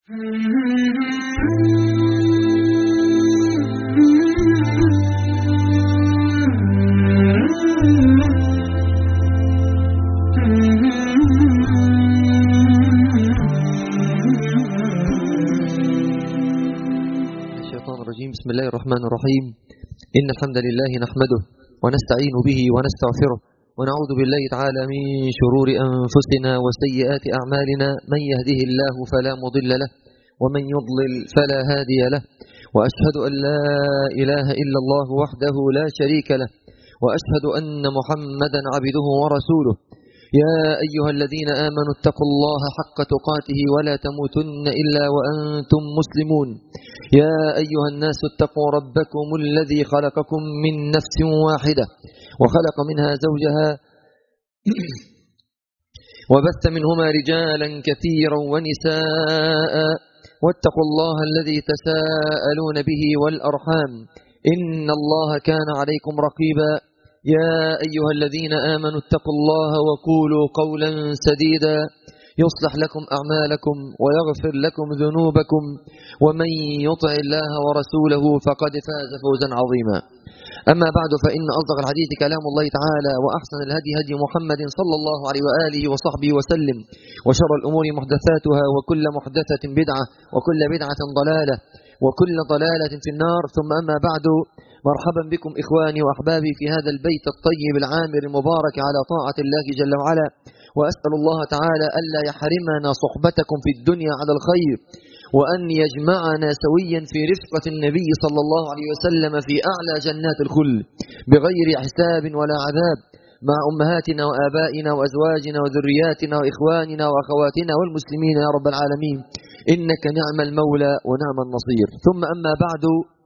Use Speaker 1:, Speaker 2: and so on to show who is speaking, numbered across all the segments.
Speaker 1: الشيطان الرجيم بسم الله الرحمن الرحيم إن الحمد لله نحمده ونستعين به ونستغفره ونعوذ بالله تعالى من شرور أنفسنا وسيئات أعمالنا من يهده الله فلا مضل له ومن يضلل فلا هادي له وأشهد أن لا إله إلا الله وحده لا شريك له وأشهد أن محمدا عبده ورسوله يا أيها الذين آمنوا اتقوا الله حق تقاته ولا تموتن إلا وأنتم مسلمون يا أيها الناس اتقوا ربكم الذي خلقكم من نفس واحدة وخلق منها زوجها وبث منهما رجالا كثيرا ونساء واتقوا الله الذي تساءلون به والأرحام إن الله كان عليكم رقيبا يا أيها الذين آمنوا اتقوا الله وقولوا قولا سديدا يصلح لكم أعمالكم ويغفر لكم ذنوبكم ومن يطع الله ورسوله فقد فاز فوزا عظيما أما بعد فإن أصدق الحديث كلام الله تعالى وأحسن الهدي هدي محمد صلى الله عليه وآله وصحبه وسلم وشر الأمور محدثاتها وكل محدثة بدعة وكل بدعة ضلالة وكل ضلالة في النار ثم أما بعد مرحبا بكم إخواني وأحبابي في هذا البيت الطيب العامر المبارك على طاعة الله جل وعلا وأسأل الله تعالى ألا يحرمنا صحبتكم في الدنيا على الخير وأن يجمعنا سويا في رفقة النبي صلى الله عليه وسلم في أعلى جنات الخلد بغير حساب ولا عذاب مع أمهاتنا وآبائنا وأزواجنا وذرياتنا وإخواننا وأخواتنا والمسلمين يا رب العالمين إنك نعم المولى ونعم النصير ثم أما بعد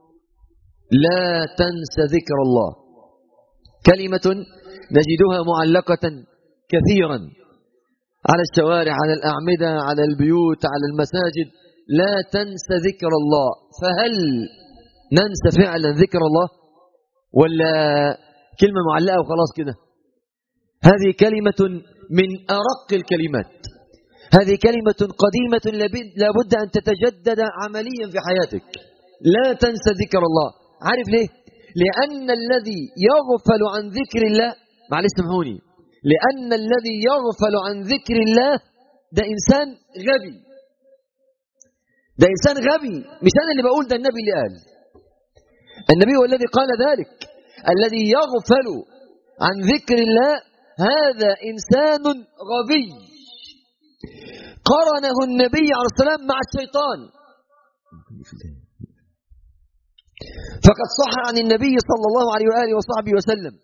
Speaker 1: لا تنس ذكر الله كلمة نجدها معلقة كثيرا على الشوارع على الأعمدة على البيوت على المساجد لا تنس ذكر الله فهل ننسى فعلا ذكر الله ولا كلمة معلقة وخلاص كده هذه كلمة من أرق الكلمات هذه كلمة قديمة لابد أن تتجدد عمليا في حياتك لا تنسى ذكر الله عارف ليه لأن الذي يغفل عن ذكر الله معلش سامحوني لأن الذي يغفل عن ذكر الله ده إنسان غبي ده إنسان غبي مش أنا اللي بقول ده النبي اللي قال النبي هو الذي قال ذلك الذي يغفل عن ذكر الله هذا إنسان غبي قرنه النبي عليه السلام مع الشيطان فقد صح عن النبي صلى الله عليه وآله وصحبه وسلم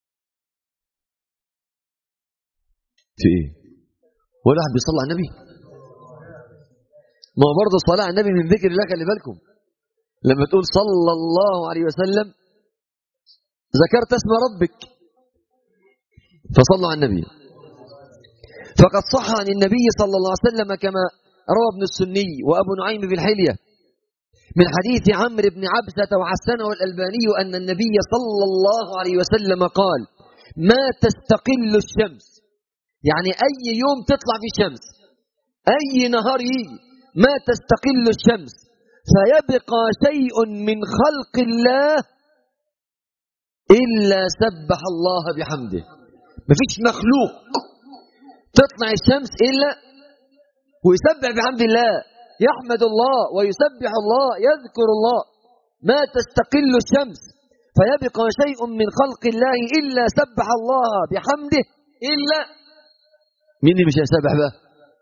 Speaker 1: في ايه ولا واحد بيصلي على النبي ما هو برضه الصلاة على النبي من ذكر الله خلي بالكم لما تقول صلى الله عليه وسلم ذكرت اسم ربك فصلوا على النبي فقد صح عن النبي صلى الله عليه وسلم كما روى ابن السني وابو نعيم في الحليه من حديث عمرو بن عبسة وحسنه الألباني أن النبي صلى الله عليه وسلم قال ما تستقل الشمس يعني أي يوم تطلع في الشمس أي نهار يجي ما تستقل الشمس فيبقى شيء من خلق الله إلا سبح الله بحمده مفيش مخلوق تطلع الشمس إلا ويسبح بحمد الله يحمد الله ويسبح الله يذكر الله ما تستقل الشمس فيبقى شيء من خلق الله إلا سبح الله بحمده إلا مين اللي مش هيسبح بقى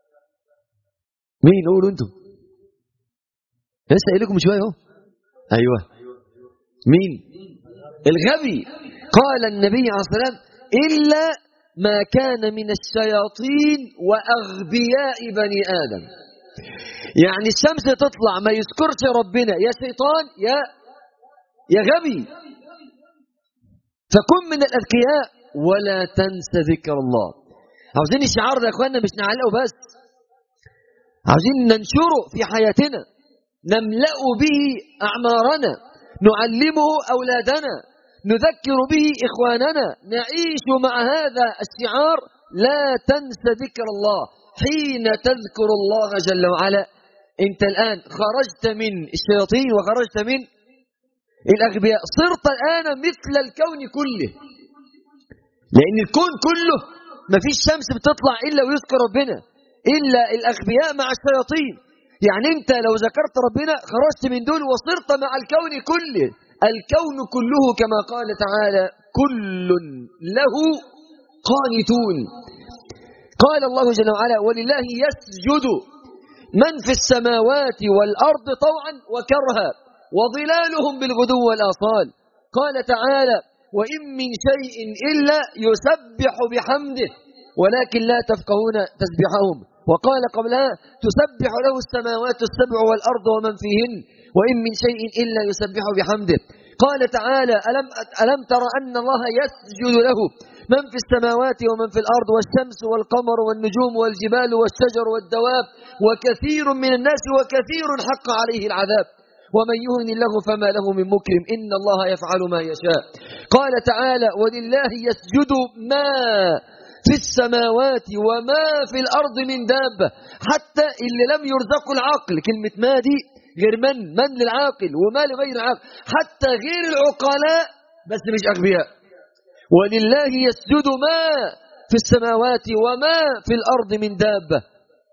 Speaker 1: مين قولوا انتوا لسه قايل لكم شويه اهو ايوه مين الغبي قال النبي عليه الصلاه والسلام الا ما كان من الشياطين واغبياء بني ادم يعني الشمس تطلع ما يذكرش ربنا يا شيطان يا يا غبي فكن من الاذكياء ولا تنس ذكر الله عاوزين الشعار ده يا اخوانا مش نعلقه بس عاوزين ننشره في حياتنا نملأ به أعمارنا نعلمه أولادنا نذكر به إخواننا نعيش مع هذا الشعار لا تنس ذكر الله حين تذكر الله جل وعلا انت الآن خرجت من الشياطين وخرجت من الأغبياء صرت الآن مثل الكون كله لأن الكون كله ما فيش شمس بتطلع إلا ويذكر ربنا إلا الأغبياء مع الشياطين يعني أنت لو ذكرت ربنا خرجت من دول وصرت مع الكون كله الكون كله كما قال تعالى كل له قانتون قال الله جل وعلا ولله يسجد من في السماوات والأرض طوعا وكرها وظلالهم بالغدو والآصال قال تعالى وإن من شيء إلا يسبح بحمده ولكن لا تفقهون تسبحهم وقال قبلها تسبح له السماوات السبع والأرض ومن فيهن وإن من شيء إلا يسبح بحمده قال تعالى ألم, ألم تر أن الله يسجد له من في السماوات ومن في الأرض والشمس والقمر والنجوم والجبال والشجر والدواب وكثير من الناس وكثير حق عليه العذاب ومن يهن الله فما له من مكرم إن الله يفعل ما يشاء قال تعالى ولله يسجد ما في السماوات وما في الأرض من دابة حتى اللي لم يرزقوا العقل كلمة ما دي غير من من للعاقل وما لغير العاقل حتى غير العقلاء بس مش أغبياء ولله يسجد ما في السماوات وما في الأرض من دابة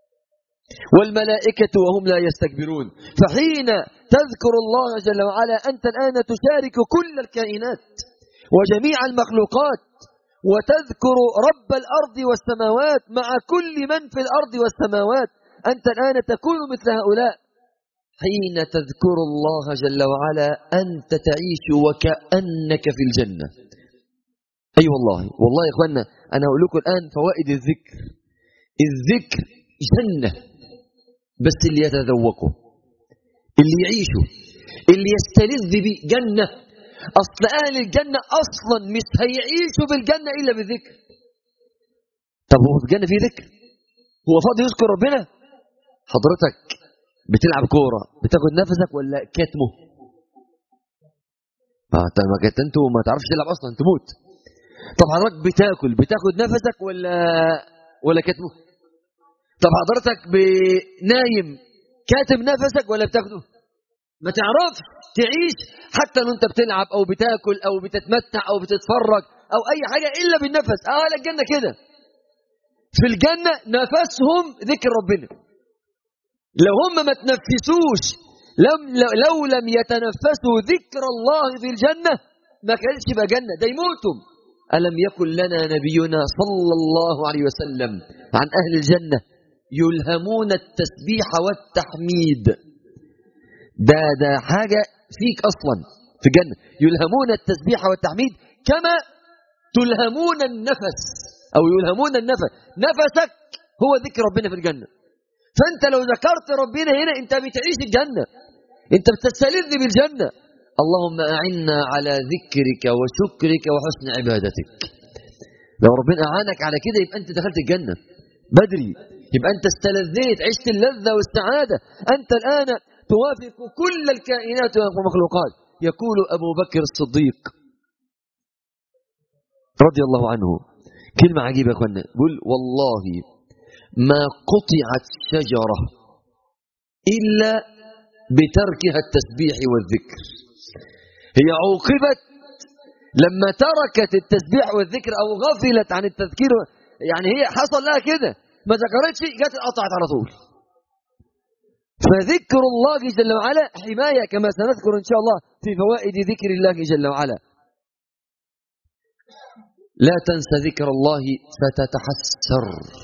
Speaker 1: والملائكة وهم لا يستكبرون فحين تذكر الله جل وعلا أنت الآن تشارك كل الكائنات وجميع المخلوقات وتذكر رب الأرض والسماوات مع كل من في الأرض والسماوات أنت الآن تكون مثل هؤلاء حين تذكر الله جل وعلا أنت تعيش وكأنك في الجنة أي أيوة والله والله يا إخوانا أنا أقول لكم الآن فوائد الذكر الذكر جنة بس اللي يتذوقه اللي يعيشه اللي يستلذ به جنة أصل أهل الجنة أصلا مش هيعيشوا بالجنة إلا بالذكر طب هو في الجنة فيه ذكر هو فاضي يذكر ربنا حضرتك بتلعب كورة بتاخد نفسك ولا كاتمه ما كتمته وما تعرفش تلعب أصلا تموت طب حضرتك بتاكل بتاخد نفسك ولا ولا كاتمه طب حضرتك نايم كاتم نفسك ولا بتاخده ما تعرفش تعيش حتى لو انت بتلعب او بتاكل او بتتمتع او بتتفرج او اي حاجه الا بالنفس اه الجنه كده في الجنه نفسهم ذكر ربنا لو هم ما تنفسوش لم لو لم يتنفسوا ذكر الله في الجنه ما كانش يبقى جنه ده يموتوا ألم يكن لنا نبينا صلى الله عليه وسلم عن أهل الجنة يلهمون التسبيح والتحميد ده ده حاجة فيك أصلا في الجنة يلهمون التسبيح والتحميد كما تلهمون النفس أو يلهمون النفس نفسك هو ذكر ربنا في الجنة فأنت لو ذكرت ربنا هنا أنت بتعيش الجنة أنت بتستلذ بالجنة اللهم أعنا على ذكرك وشكرك وحسن عبادتك لو ربنا أعانك على كده يبقى أنت دخلت الجنة بدري يبقى أنت استلذيت عشت اللذة والسعادة أنت الآن توافق كل الكائنات والمخلوقات يقول أبو بكر الصديق رضي الله عنه كلمة عجيبة يا أخوانا يقول والله ما قطعت شجرة إلا بتركها التسبيح والذكر هي عوقبت لما تركت التسبيح والذكر أو غفلت عن التذكير يعني هي حصل لها كده ما ذكرتش جت قطعت على طول فذكر الله جل وعلا حماية كما سنذكر إن شاء الله في فوائد ذكر الله جل وعلا لا تنسى ذكر الله فتتحسر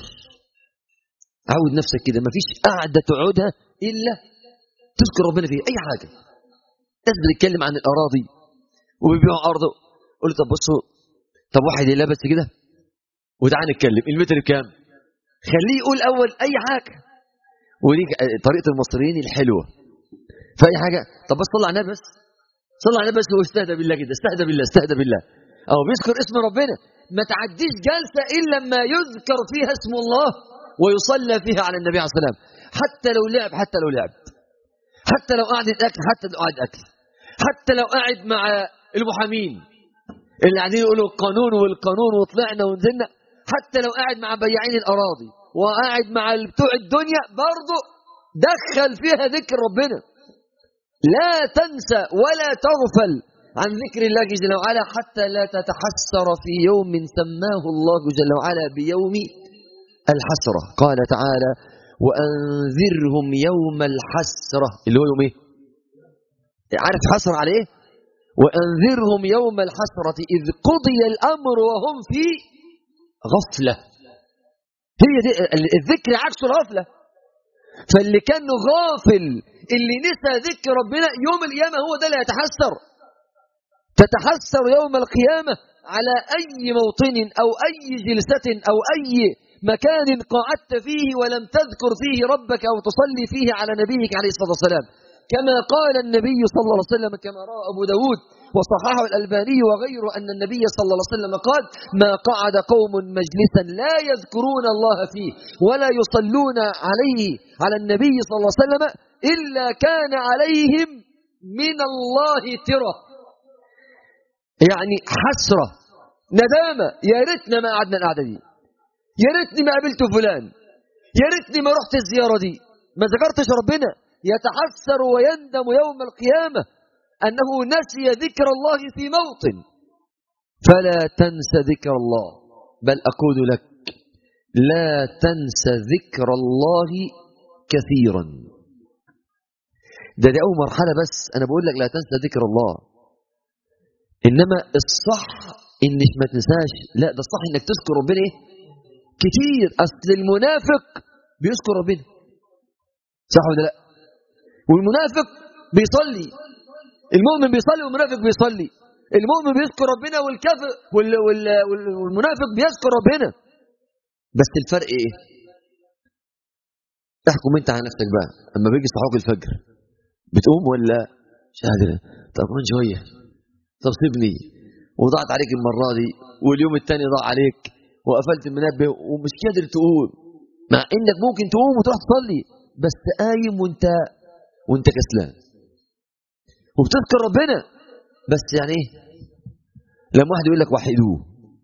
Speaker 1: عود نفسك كده ما فيش قعدة تقعدها إلا تذكر ربنا فيه أي حاجة ناس بتتكلم عن الأراضي وبيبيعوا أرضه قول طب بصوا طب واحد يلبس كده وتعال نتكلم المتر بكام خليه يقول أول أي حاجة ودي طريقة المصريين الحلوة في أي حاجة طب بس صلى على النبي بس صلى على النبي بس واستهدى بالله كده استهدى بالله استهدى بالله أو بيذكر اسم ربنا ما تعديش جلسة إلا لما يذكر فيها اسم الله ويصلى فيها على النبي عليه الصلاة والسلام حتى لو لعب حتى لو لعب حتى لو قعد أكل حتى لو قعد أكل حتى لو قاعد مع المحامين اللي قاعدين يقولوا القانون والقانون وطلعنا ونزلنا حتى لو قاعد مع بياعين الأراضي وقاعد مع بتوع الدنيا برضه دخل فيها ذكر ربنا لا تنسى ولا تغفل عن ذكر الله جل وعلا حتى لا تتحسر في يوم سماه الله جل وعلا بيوم الحسرة قال تعالى وأنذرهم يوم الحسرة اللي هو يوم ايه عارف حسرة على ايه وأنذرهم يوم الحسرة إذ قضي الأمر وهم في غفلة هي دي الذكر عكس الغفلة فاللي كان غافل اللي نسى ذكر ربنا يوم القيامة هو ده اللي يتحسر تتحسر يوم القيامة على أي موطن أو أي جلسة أو أي مكان قعدت فيه ولم تذكر فيه ربك أو تصلي فيه على نبيك عليه الصلاة والسلام كما قال النبي صلى الله عليه وسلم كما روى أبو داود وصححه الألباني وغيره أن النبي صلى الله عليه وسلم قال ما قعد قوم مجلسا لا يذكرون الله فيه ولا يصلون عليه على النبي صلى الله عليه وسلم إلا كان عليهم من الله ترة يعني حسرة ندامة يا ريتنا ما قعدنا القعدة دي يا ريتني ما قابلت فلان يا ريتني ما رحت الزيارة دي ما ذكرتش ربنا يتحسر ويندم يوم القيامة أنه نسي ذكر الله في موطن فلا تنس ذكر الله بل أقول لك لا تنس ذكر الله كثيرا ده دي أول مرحلة بس أنا بقول لك لا تنسى ذكر الله إنما الصح إنك ما تنساش لا ده الصح إنك تذكر ربنا إيه كتير أصل المنافق بيذكر ربنا صح ولا لا والمنافق بيصلي المؤمن بيصلي والمنافق بيصلي المؤمن بيذكر ربنا والكافر وال وال والمنافق بيذكر ربنا بس الفرق ايه احكم انت على نفسك بقى اما بيجي صحوك الفجر بتقوم ولا مش قادر طب كمان شويه طب سيبني وضاعت عليك المره دي واليوم الثاني ضاع عليك وقفلت المنبه ومش قادر تقوم مع انك ممكن تقوم وتروح تصلي بس قايم وانت وانت كسلان وبتذكر ربنا بس يعني ايه لما واحد يقول لك وحدوه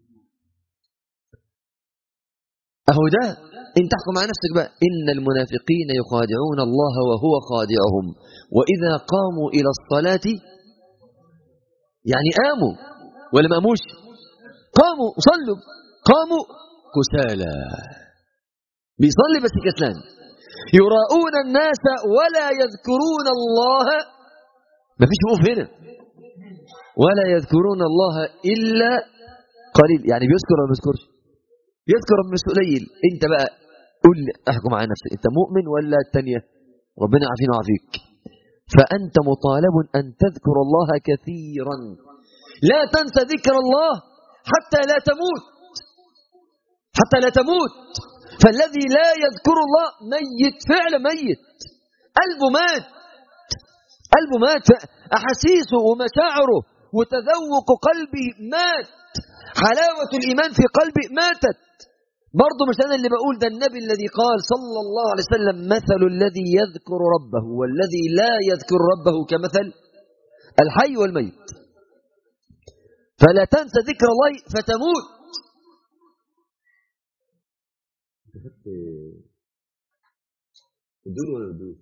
Speaker 1: اهو ده انت تحكم على نفسك بقى ان المنافقين يخادعون الله وهو خادعهم واذا قاموا الى الصلاه يعني قاموا ولا ما قاموش قاموا صلوا قاموا كسالى بيصلي بس كسلان يراؤون الناس ولا يذكرون الله ما فيش وقوف هنا ولا يذكرون الله إلا قليل يعني بيذكر ولا ما بيذكرش يذكر مش قليل انت بقى قول احكم على نفسك انت مؤمن ولا الثانيه ربنا عافينا وعافيك فأنت مطالب أن تذكر الله كثيرا لا تنسى ذكر الله حتى لا تموت حتى لا تموت فالذي لا يذكر الله ميت فعلا ميت قلبه مات قلبه مات أحاسيسه ومشاعره وتذوق قلبه مات حلاوة الإيمان في قلبه ماتت برضه مش أنا اللي بقول ده النبي الذي قال صلى الله عليه وسلم مثل الذي يذكر ربه والذي لا يذكر ربه كمثل الحي والميت فلا تنسى ذكر الله فتموت
Speaker 2: الدول ولا الدول؟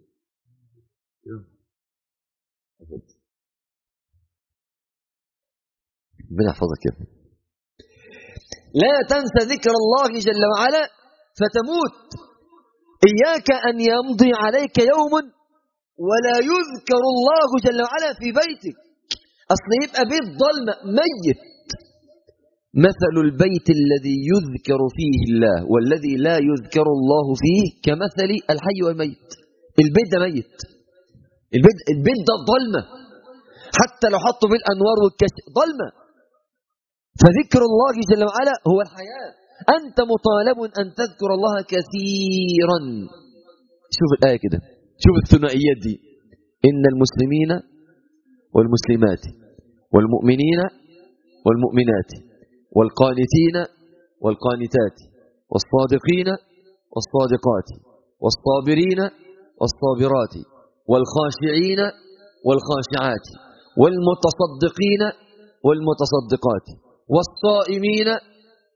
Speaker 1: ربنا يحفظك يا ابني لا تنسى ذكر الله جل وعلا فتموت إياك أن يمضي عليك يوم ولا يذكر الله جل وعلا في بيتك أصل يبقى بيت ظلمة ميت مثل البيت الذي يذكر فيه الله والذي لا يذكر الله فيه كمثل الحي والميت البيت ده ميت البيت, البيت ده ظلمة حتى لو حطوا فيه الأنوار والكشف ظلمة فذكر الله جل وعلا هو الحياة أنت مطالب أن تذكر الله كثيرا شوف الآية كده شوف الثنائيات دي إن المسلمين والمسلمات والمؤمنين والمؤمنات والقانتين والقانتات والصادقين والصادقات والصابرين والصابرات والخاشعين والخاشعات والمتصدقين والمتصدقات والصائمين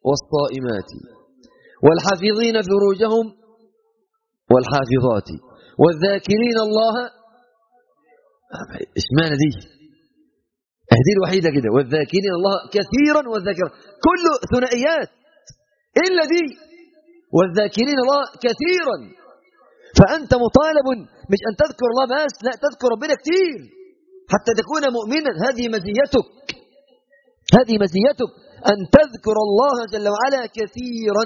Speaker 1: والصائمات والحافظين فروجهم والحافظات والذاكرين الله اشمعنى دي هذه الوحيدة كده والذاكرين الله كثيرا والذاكرة كله ثنائيات إلا دي والذاكرين الله كثيرا فأنت مطالب مش أن تذكر الله بس لا تذكر ربنا كثير حتى تكون مؤمنا هذه مزيتك هذه مزيتك أن تذكر الله جل وعلا كثيرا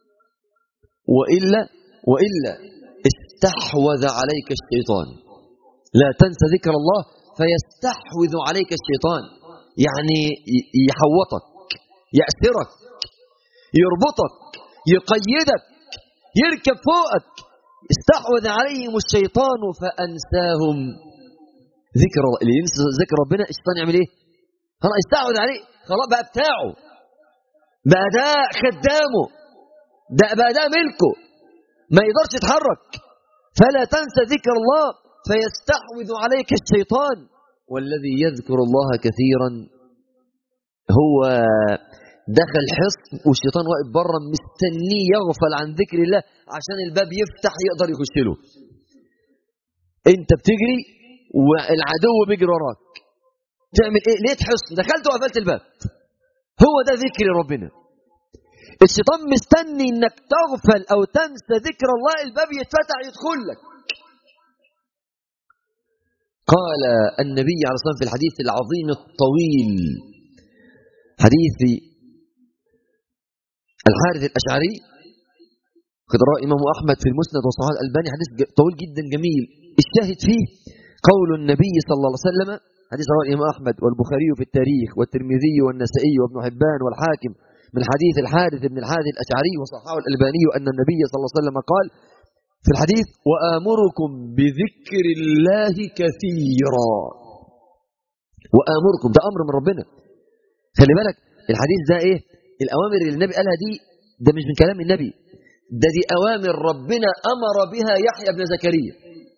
Speaker 1: وإلا وإلا استحوذ عليك الشيطان لا تنسى ذكر الله فيستحوذ عليك الشيطان يعني يحوطك يأسرك يربطك يقيدك يركب فوقك استحوذ عليهم الشيطان فأنساهم ذكر الله اللي ينسى ذكر ربنا الشيطان يعمل ايه خلاص استحوذ عليه خلاص بقى بتاعه بقى ده خدامه ده بقى ده ملكه ما يقدرش يتحرك فلا تنسى ذكر الله فيستحوذ عليك الشيطان والذي يذكر الله كثيرا هو دخل حصن والشيطان واقف بره مستنيه يغفل عن ذكر الله عشان الباب يفتح يقدر يخش له انت بتجري والعدو بيجري وراك تعمل ايه ليه حصن دخلت وقفلت الباب هو ده ذكر ربنا الشيطان مستني انك تغفل او تنسى ذكر الله الباب يتفتح يدخل لك قال النبي عليه الصلاه والسلام في الحديث العظيم الطويل حديث الحارث الاشعري قد رواه امام احمد في المسند وصححه الالباني حديث طويل جدا جميل الشاهد فيه قول النبي صلى الله عليه وسلم حديث رواه الامام احمد والبخاري في التاريخ والترمذي والنسائي وابن حبان والحاكم من حديث الحارث بن الحارث الاشعري وصححه الالباني ان النبي صلى الله عليه وسلم قال في الحديث وآمركم بذكر الله كثيرا وآمركم ده أمر من ربنا خلي بالك الحديث ده إيه الأوامر اللي النبي قالها دي ده مش من كلام النبي ده دي أوامر ربنا أمر بها يحيى بن زكريا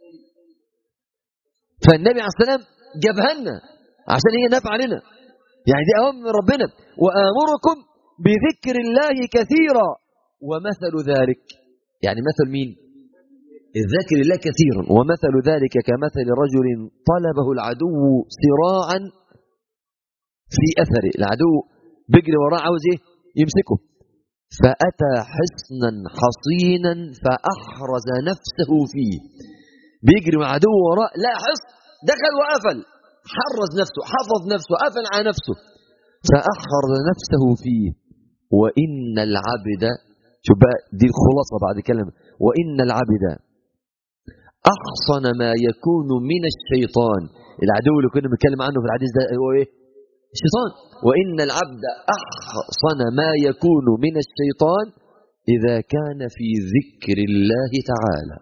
Speaker 1: فالنبي عليه السلام جابها لنا عشان هي نافعة لنا يعني دي أوامر من ربنا وآمركم بذكر الله كثيرا ومثل ذلك يعني مثل مين الذاكر الله كثيرا ومثل ذلك كمثل رجل طلبه العدو سراعا في أثره العدو بيجري وراه عاوز ايه يمسكه فأتى حصنا حصينا فأحرز نفسه فيه بيجري مع عدو وراه لا حصن دخل وقفل حرز نفسه حفظ نفسه قفل على نفسه فأحرز نفسه فيه وإن العبد شوف بقى دي الخلاصة بعد كلمة وإن العبد أحصن ما يكون من الشيطان العدو اللي كنا بنتكلم عنه في الحديث ده هو إيه الشيطان وإن العبد أحصن ما يكون من الشيطان إذا كان في ذكر الله تعالى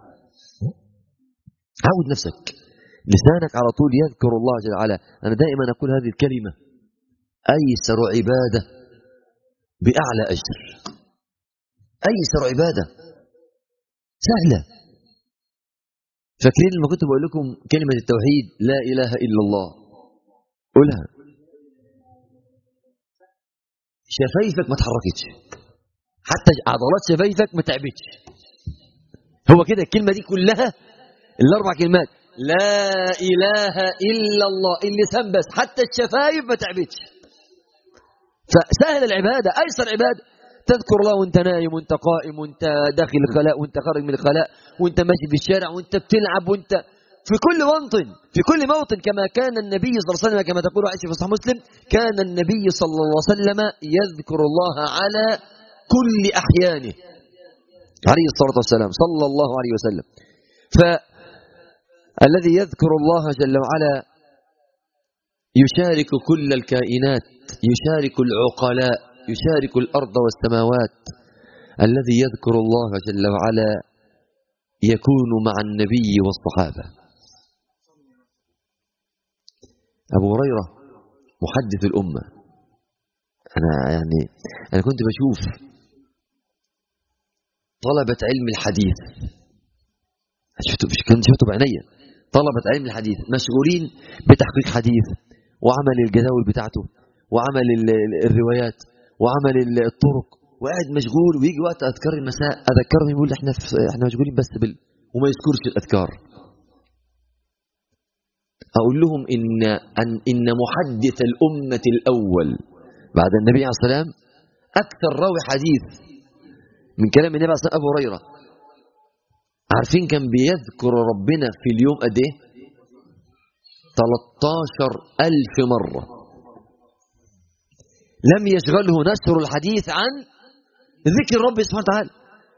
Speaker 1: عود نفسك لسانك على طول يذكر الله جل وعلا أنا دائما أقول هذه الكلمة أيسر عبادة بأعلى أجر أيسر عبادة سهلة فاكرين لما كنت بقول لكم كلمة التوحيد لا إله إلا الله قولها شفايفك ما تحركتش حتى عضلات شفايفك ما تعبتش هو كده الكلمة دي كلها الأربع كلمات لا إله إلا الله اللسان بس حتى الشفايف ما تعبتش فسهل العبادة أيسر عبادة تذكر الله وانت نايم وانت قائم وانت داخل الخلاء وانت خارج من الخلاء وانت ماشي في الشارع وانت بتلعب وانت في كل موطن في كل موطن كما كان النبي صلى الله عليه وسلم كما تقول عائشة في صحيح مسلم كان النبي صلى الله عليه وسلم يذكر الله على كل أحيانه عليه الصلاة والسلام صلى الله عليه وسلم فالذي يذكر الله جل وعلا يشارك كل الكائنات يشارك العقلاء يشارك الأرض والسماوات الذي يذكر الله جل وعلا يكون مع النبي والصحابة أبو هريرة محدث الأمة أنا يعني أنا كنت بشوف طلبة علم الحديث شفته مش كنت شفته بعينيا طلبة علم الحديث مشغولين بتحقيق حديث وعمل الجداول بتاعته وعمل الروايات وعمل الطرق وقاعد مشغول ويجي وقت اذكار المساء اذكرني يقول احنا في احنا مشغولين بس بال وما يذكرش الأذكار أقول لهم إن, أن, إن محدث الأمة الأول بعد النبي عليه الصلاة والسلام أكثر راوي حديث من كلام النبي عليه الصلاة والسلام أبو هريرة عارفين كان بيذكر ربنا في اليوم قد إيه 13 ألف مرة لم يشغله نشر الحديث عن ذكر رب سبحانه وتعالى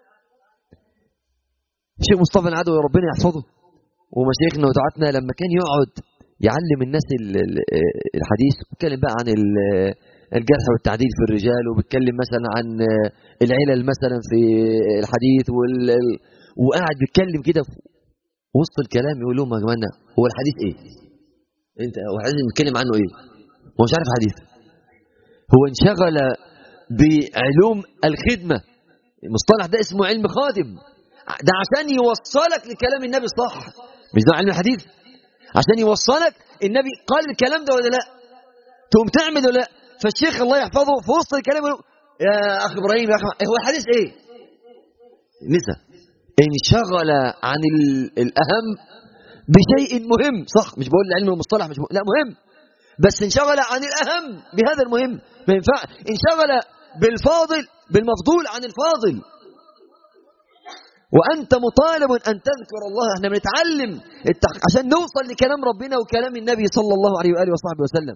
Speaker 1: شيخ مصطفى العدوي ربنا يحفظه ومشايخنا ودعاتنا لما كان يقعد يعلم الناس الحديث بيتكلم بقى عن الجرح والتعديل في الرجال وبيتكلم مثلا عن العلل مثلا في الحديث وال... وقاعد بيتكلم كده في وسط الكلام يقول لهم يا جماعه هو الحديث ايه؟ انت هو عايزين نتكلم عنه ايه؟ هو مش عارف حديث هو انشغل بعلوم الخدمه المصطلح ده اسمه علم خادم ده عشان يوصلك لكلام النبي صح مش ده علم الحديث عشان يوصلك النبي قال الكلام ده ولا لا تقوم تعمل ولا لا فالشيخ الله يحفظه في وسط الكلام يقول يا اخ ابراهيم يا اخ هو الحديث ايه نسى انشغل عن الاهم بشيء مهم صح مش بقول علم المصطلح مش لا مهم بس انشغل عن الاهم بهذا المهم ما ينفع انشغل بالفاضل بالمفضول عن الفاضل وأنت مطالب أن تذكر الله احنا بنتعلم التح... عشان نوصل لكلام ربنا وكلام النبي صلى الله عليه وآله وصحبه وسلم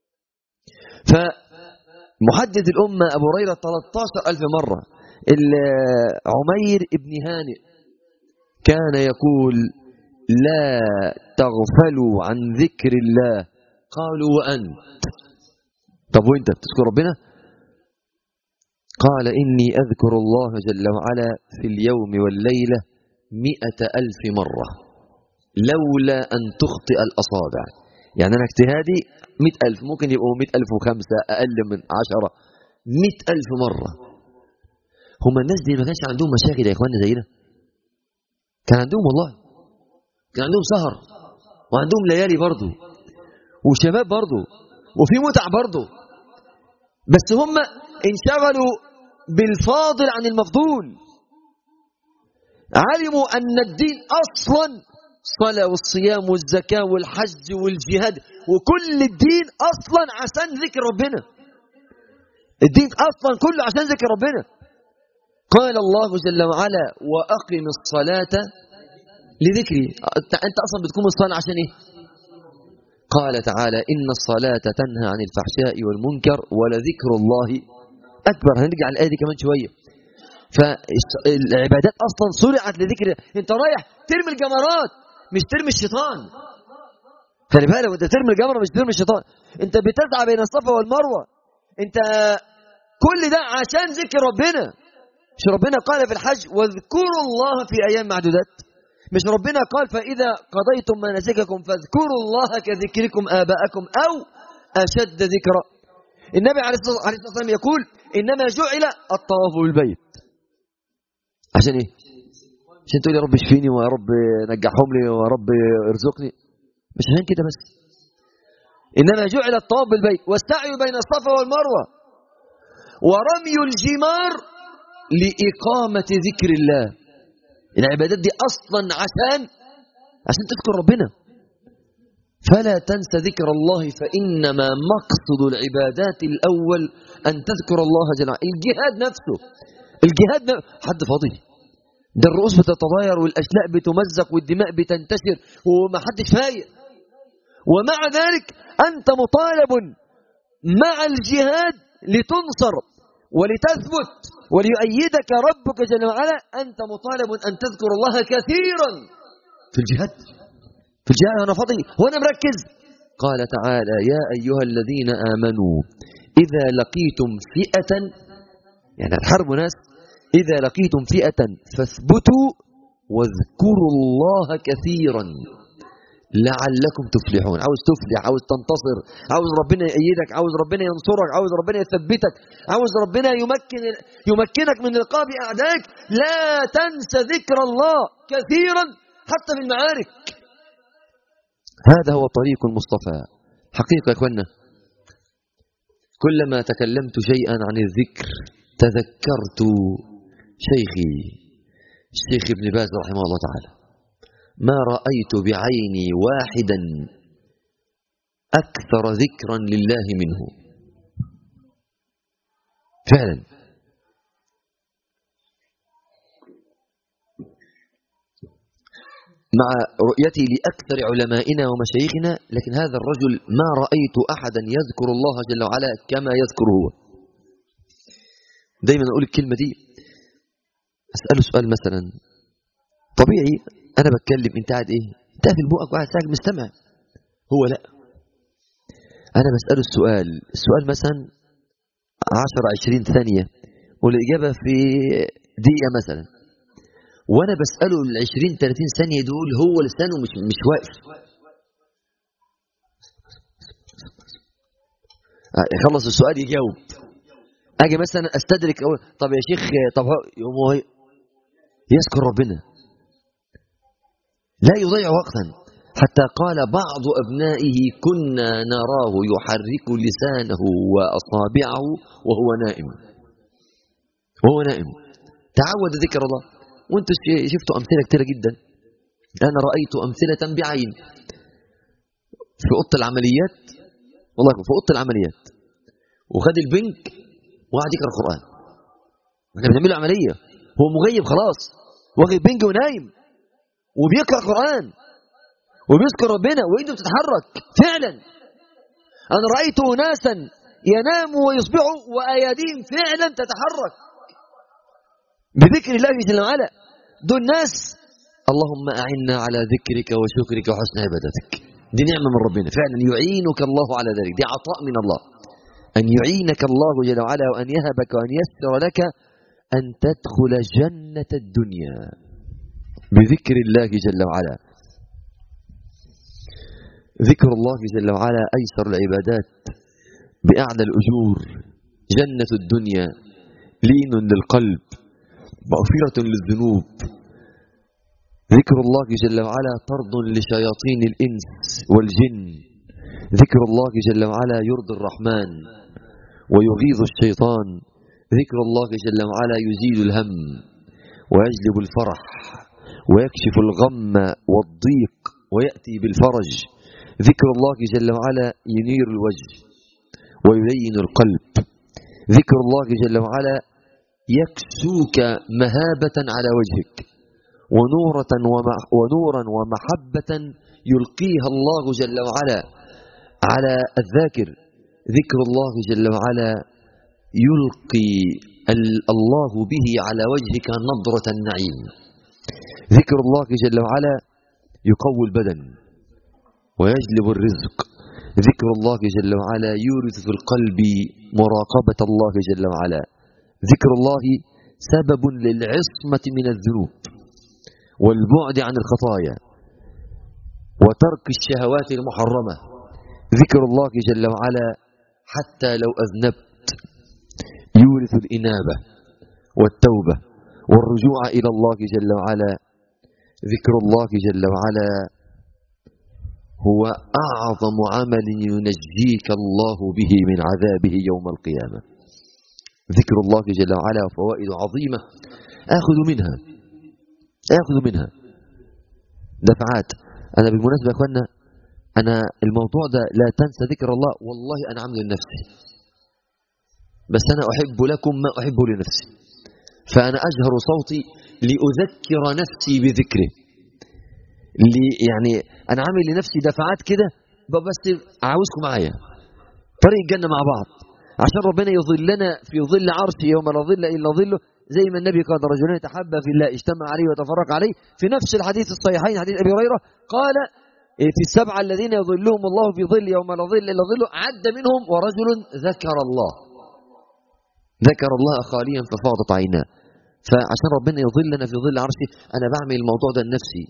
Speaker 1: فمحدث الأمة أبو هريرة 13 ألف مرة عمير ابن هانئ كان يقول لا تغفلوا عن ذكر الله قالوا وأنت طب وانت بتذكر ربنا قال إني أذكر الله جل وعلا في اليوم والليلة مئة ألف مرة لولا أن تخطئ الأصابع يعني أنا اجتهادي مئة ألف ممكن يبقوا مئة ألف وخمسة أقل من عشرة مئة ألف مرة هم الناس دي ما كانش عندهم مشاكل يا إخواننا زينا كان عندهم والله كان عندهم سهر وعندهم ليالي برضو وشباب برضو وفي متع برضو بس هم انشغلوا بالفاضل عن المفضول علموا أن الدين أصلا الصلاة والصيام والزكاة والحج والجهاد وكل الدين أصلا عشان ذكر ربنا الدين أصلا كله عشان ذكر ربنا قال الله جل وعلا وأقم الصلاة لذكري أنت أصلا بتقوم الصلاة عشان إيه قال تعالى إن الصلاة تنهى عن الفحشاء والمنكر ولذكر الله أكبر هنرجع الآية دي كمان شوية فالعبادات أصلا صرعت لذكر أنت رايح ترمي الجمرات مش ترمي الشيطان خلي بالك وانت ترمي الجمره مش ترمي الشيطان انت بتسعى بين الصفا والمروه انت كل ده عشان ذكر ربنا مش ربنا قال في الحج واذكروا الله في ايام معدودات مش ربنا قال فاذا قضيتم مناسككم فاذكروا الله كذكركم اباءكم او اشد ذكرا النبي عليه الصلاه والسلام يقول انما جعل الطواف بالبيت عشان ايه عشان تقول يا رب اشفيني ويا رب نجحهم لي ويا رب ارزقني مش عشان كده بس انما جعل الطواف بالبيت والسعي بين الصفا والمروه ورمي الجمار لاقامه ذكر الله العبادات دي اصلا عشان عشان تذكر ربنا فلا تنسى ذكر الله فانما مقصد العبادات الاول ان تذكر الله جل وعلا الجهاد نفسه الجهاد نفسه حد فاضي ده الرؤوس بتتضاير والاشلاء بتمزق والدماء بتنتشر وما حدش فايق ومع ذلك انت مطالب مع الجهاد لتنصر ولتثبت وليؤيدك ربك جل وعلا انت مطالب ان تذكر الله كثيرا في الجهاد في الجهاد انا فاضي وانا مركز قال تعالى يا ايها الذين امنوا اذا لقيتم فئه يعني الحرب ناس إذا لقيتم فئة فاثبتوا واذكروا الله كثيرا لعلكم تفلحون عاوز تفلح عاوز تنتصر عاوز ربنا يأيدك عاوز ربنا ينصرك عاوز ربنا يثبتك عاوز ربنا يمكن يمكنك من رقاب أعدائك لا تنسى ذكر الله كثيرا حتى في المعارك هذا هو طريق المصطفى حقيقة يا اخوانا كلما تكلمت شيئا عن الذكر تذكرت شيخي الشيخ ابن باز رحمه الله تعالى ما رأيت بعيني واحدا أكثر ذكرا لله منه فعلا مع رؤيتي لأكثر علمائنا ومشايخنا لكن هذا الرجل ما رأيت أحدا يذكر الله جل وعلا كما يذكر هو دايما أقول الكلمة دي أسأله سؤال مثلا طبيعي أنا بتكلم أنت قاعد إيه أنت في البوقك وقاعد ساعد مستمع هو لا أنا بسأله السؤال السؤال مثلا 10 20 ثانية والإجابة في دقيقة مثلا وانا بساله ال 20 30 ثانيه دول هو لسانه مش مش واقف يخلص السؤال يجاوب اجي مثلا استدرك اقول طب يا شيخ طب يقوم هو يذكر ربنا لا يضيع وقتا حتى قال بعض ابنائه كنا نراه يحرك لسانه واصابعه وهو نائم وهو نائم تعود ذكر الله وانتم شفتوا امثله كثيره جدا انا رايت امثله بعين في اوضه العمليات والله في اوضه العمليات وخد البنك وقعد يقرا القران احنا بنعمل له عمليه هو مغيب خلاص واخد بنج ونايم وبيقرا قران وبيذكر ربنا وايده بتتحرك فعلا انا رايت اناسا يناموا ويصبحوا واياديهم فعلا تتحرك بذكر الله جل وعلا دول ناس اللهم أعنا على ذكرك وشكرك وحسن عبادتك دي نعمة من ربنا فعلا يعينك الله على ذلك دي عطاء من الله أن يعينك الله جل وعلا وأن يهبك وأن يسر لك أن تدخل جنة الدنيا بذكر الله جل وعلا ذكر الله جل وعلا أيسر العبادات بأعلى الأجور جنة الدنيا لين للقلب مغفرة للذنوب ذكر الله جل وعلا طرد لشياطين الإنس والجن ذكر الله جل وعلا يرضي الرحمن ويغيظ الشيطان ذكر الله جل وعلا يزيل الهم ويجلب الفرح ويكشف الغم والضيق ويأتي بالفرج ذكر الله جل وعلا ينير الوجه ويلين القلب ذكر الله جل وعلا يكسوك مهابة على وجهك ونورة ونورا ومحبة يلقيها الله جل وعلا على الذاكر ذكر الله جل وعلا يلقي الله به على وجهك نظرة النعيم ذكر الله جل وعلا يقوي البدن ويجلب الرزق ذكر الله جل وعلا يورث في القلب مراقبة الله جل وعلا ذكر الله سبب للعصمة من الذنوب والبعد عن الخطايا وترك الشهوات المحرمة ذكر الله جل وعلا حتى لو أذنبت يورث الإنابة والتوبة والرجوع إلى الله جل وعلا ذكر الله جل وعلا هو أعظم عمل ينجيك الله به من عذابه يوم القيامة ذكر الله جل وعلا فوائد عظيمة آخذ منها آخذ منها دفعات أنا بالمناسبة يا أخوانا أنا الموضوع ده لا تنسى ذكر الله والله أنا عامل لنفسي بس أنا أحب لكم ما أحب لنفسي فأنا أجهر صوتي لأذكر نفسي بذكره اللي يعني أنا عامل لنفسي دفعات كده بس عاوزكم معايا طريق الجنة مع بعض عشان ربنا يظلنا في ظل عرشه يوم لا ظل إلا ظله زي ما النبي قال رجلان تحبا في الله اجتمع عليه وتفرق عليه في نفس الحديث الصحيحين حديث أبي هريرة قال في السبعة الذين يظلهم الله في ظل يوم لا ظل إلا ظله عد منهم ورجل ذكر الله ذكر الله خاليا ففاضت عيناه فعشان ربنا يظلنا في ظل عرشه أنا بعمل الموضوع ده لنفسي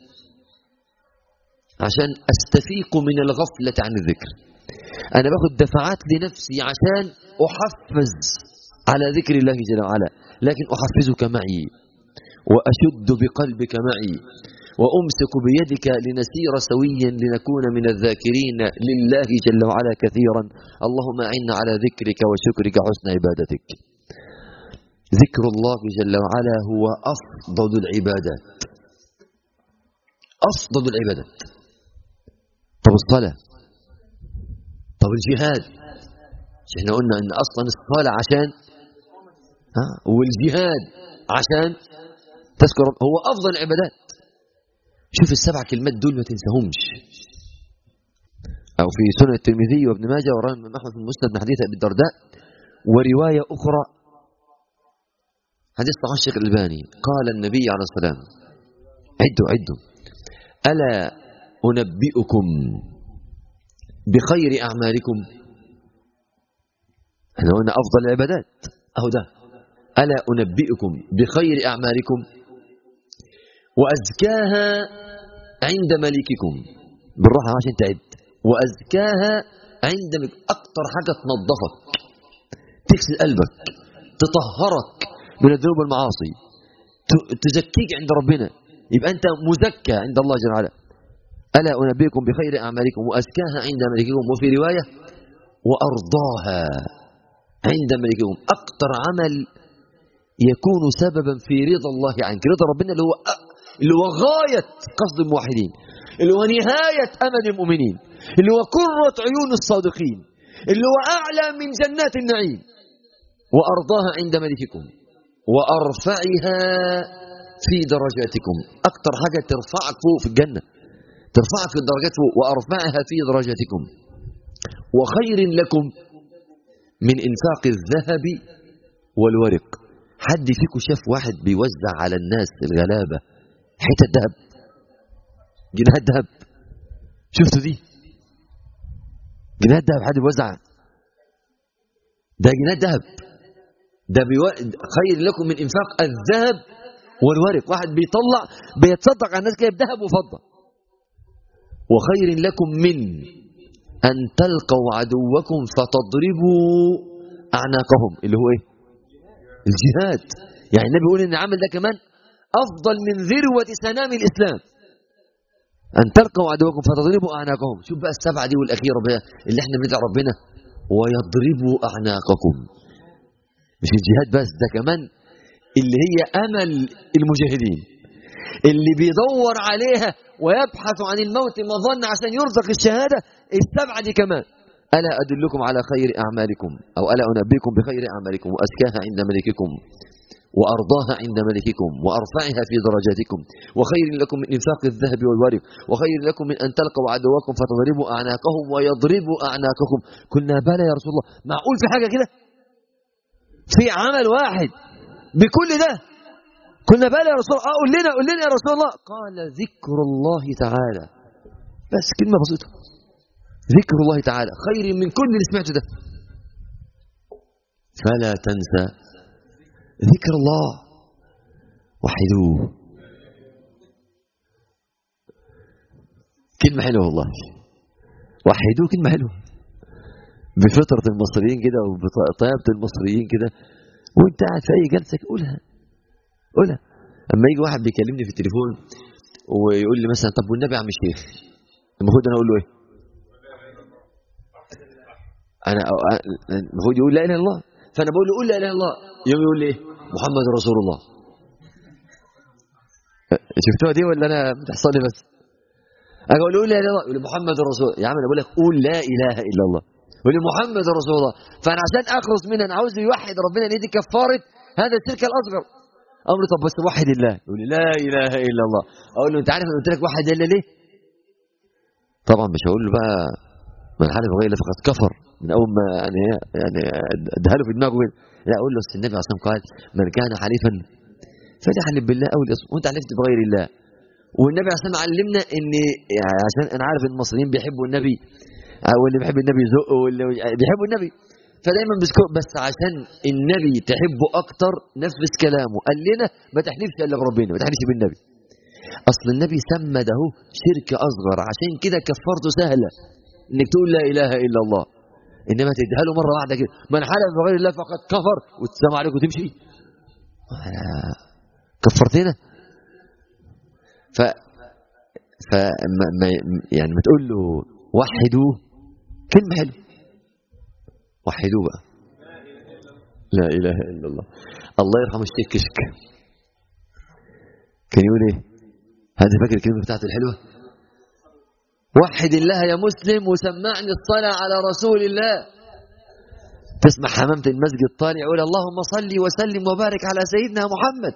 Speaker 1: عشان أستفيق من الغفلة عن الذكر أنا باخد دفعات لنفسي عشان أحفز على ذكر الله جل وعلا لكن أحفزك معي وأشد بقلبك معي وأمسك بيدك لنسير سويا لنكون من الذاكرين لله جل وعلا كثيرا اللهم أعنا على ذكرك وشكرك حسن عبادتك ذكر الله جل وعلا هو أفضل العبادات
Speaker 2: أفضل العبادات طب الصلاة طب الجهاد احنا قلنا ان اصلا الصلاة عشان ها والجهاد عشان تذكر هو افضل العبادات شوف السبع كلمات دول ما تنساهمش او في سنن الترمذي وابن ماجه وراه الامام احمد في المسند من حديث ابي الدرداء وروايه اخرى حديث صحيح الشيخ الالباني قال النبي عليه الصلاه والسلام عدوا عدوا الا انبئكم بخير اعمالكم احنا قلنا افضل العبادات اهو ده الا انبئكم بخير اعمالكم وازكاها عند ملككم بالراحه عشان تعد وازكاها عند ملك اكتر حاجه تنظفك تغسل قلبك تطهرك من الذنوب والمعاصي تزكيك عند ربنا يبقى انت مزكى عند الله جل وعلا الا انبئكم بخير اعمالكم وازكاها عند ملككم وفي روايه وارضاها عند ملككم اكتر عمل يكون سببا في رضا الله عنك رضا ربنا اللي هو اللي هو غايه قصد الموحدين اللي هو نهايه امل المؤمنين اللي هو قره عيون الصادقين اللي هو اعلى من جنات النعيم وارضاها عند ملككم وارفعها في درجاتكم اكتر حاجه ترفعك فوق في الجنه ترفعك في الدرجات فوق وارفعها في درجاتكم وخير لكم من انفاق الذهب والورق حد فيكم شاف واحد بيوزع على الناس الغلابه حته ذهب جنيهات ذهب شفتوا دي جنيهات ذهب حد بيوزع ده جنيهات ذهب ده بيو... خير لكم من انفاق الذهب والورق واحد بيطلع بيتصدق على الناس كده بذهب وفضه وخير لكم من أن تلقوا عدوكم فتضربوا أعناقهم اللي هو إيه الجهاد يعني النبي يقول إن العمل ده كمان أفضل من ذروة سنام الإسلام أن تلقوا عدوكم فتضربوا أعناقهم شوف بقى السبعة دي والأخيرة بقى اللي احنا بندعي ربنا ويضربوا أعناقكم مش الجهاد بس ده كمان اللي هي أمل المجاهدين اللي بيدور عليها ويبحث عن الموت مظن عشان يرزق الشهادة السبعة دي كمان ألا أدلكم على خير أعمالكم أو ألا أنبئكم بخير أعمالكم وأزكاها عند ملككم وأرضاها عند ملككم وأرفعها في درجاتكم وخير لكم من إنفاق الذهب والورق وخير لكم من أن تلقوا عدوكم فتضربوا أعناقهم ويضربوا أعناقكم قلنا بلى يا رسول الله معقول في حاجة كده في عمل واحد بكل ده قلنا بلى يا رسول الله قول لنا قول لنا يا رسول الله قال ذكر الله تعالى بس كلمة بسيطة ذكر الله تعالى خير من كل اللي سمعته ده فلا تنسى ذكر الله وحدوه كلمة حلوة والله وحدوه كلمة حلوة بفطرة المصريين كده وبطيابة المصريين كده وانت قاعد في اي جلسة قولها قولها اما يجي واحد بيكلمني في التليفون ويقول لي مثلا طب والنبي يا عم الشيخ المفروض انا اقول له ايه انا المفروض يقول لا اله الا الله فانا بقول له قول لا اله الا الله يوم يقول لي ايه محمد رسول الله شفتوها دي ولا انا بتحصل لي بس انا اقول له قول لا اله الا الله يقول لي محمد رسول يا عم انا بقول لك قول لا اله الا الله يقول لي محمد رسول الله فانا عشان اخلص منها انا عاوز يوحد ربنا ان دي كفاره هذا الشرك الاصغر اقول له طب بس وحد الله يقول لي لا اله الا الله اقول له انت عارف انا قلت لك وحد الا ليه طبعا مش هقول له بقى من حلف غير فقد كفر من اول ما يعني يعني ادها له في دماغه لا اقول له النبي عليه الصلاه قال من كان حليفا فليحلف بالله او ليصمت وانت حلفت بغير الله والنبي عليه الصلاه علمنا ان يعني عشان انا عارف ان المصريين بيحبوا النبي واللي بيحب النبي يزق واللي بيحبوا النبي فدايما بيذكر بس عشان النبي تحبه اكتر نفذ كلامه قال لنا ما تحلفش الا بربنا ما تحلفش بالنبي اصل النبي سمى ده شرك اصغر عشان كده كفارته سهله انك تقول لا اله الا الله انما تديها له مره واحده كده من حلف بغير الله فقد كفر وتسلم عليك وتمشي كفرتنا ف ف ما يعني ما تقول له وحدوه كلمه حلوه وحدوه بقى لا اله الا الله الله يرحم الشيخ كشك كان يقول ايه هذا فاكر الكلمة بتاعته الحلوة وحد الله يا مسلم وسمعني الصلاة على رسول الله تسمع حمامة المسجد طالع يقول اللهم صل وسلم وبارك على سيدنا محمد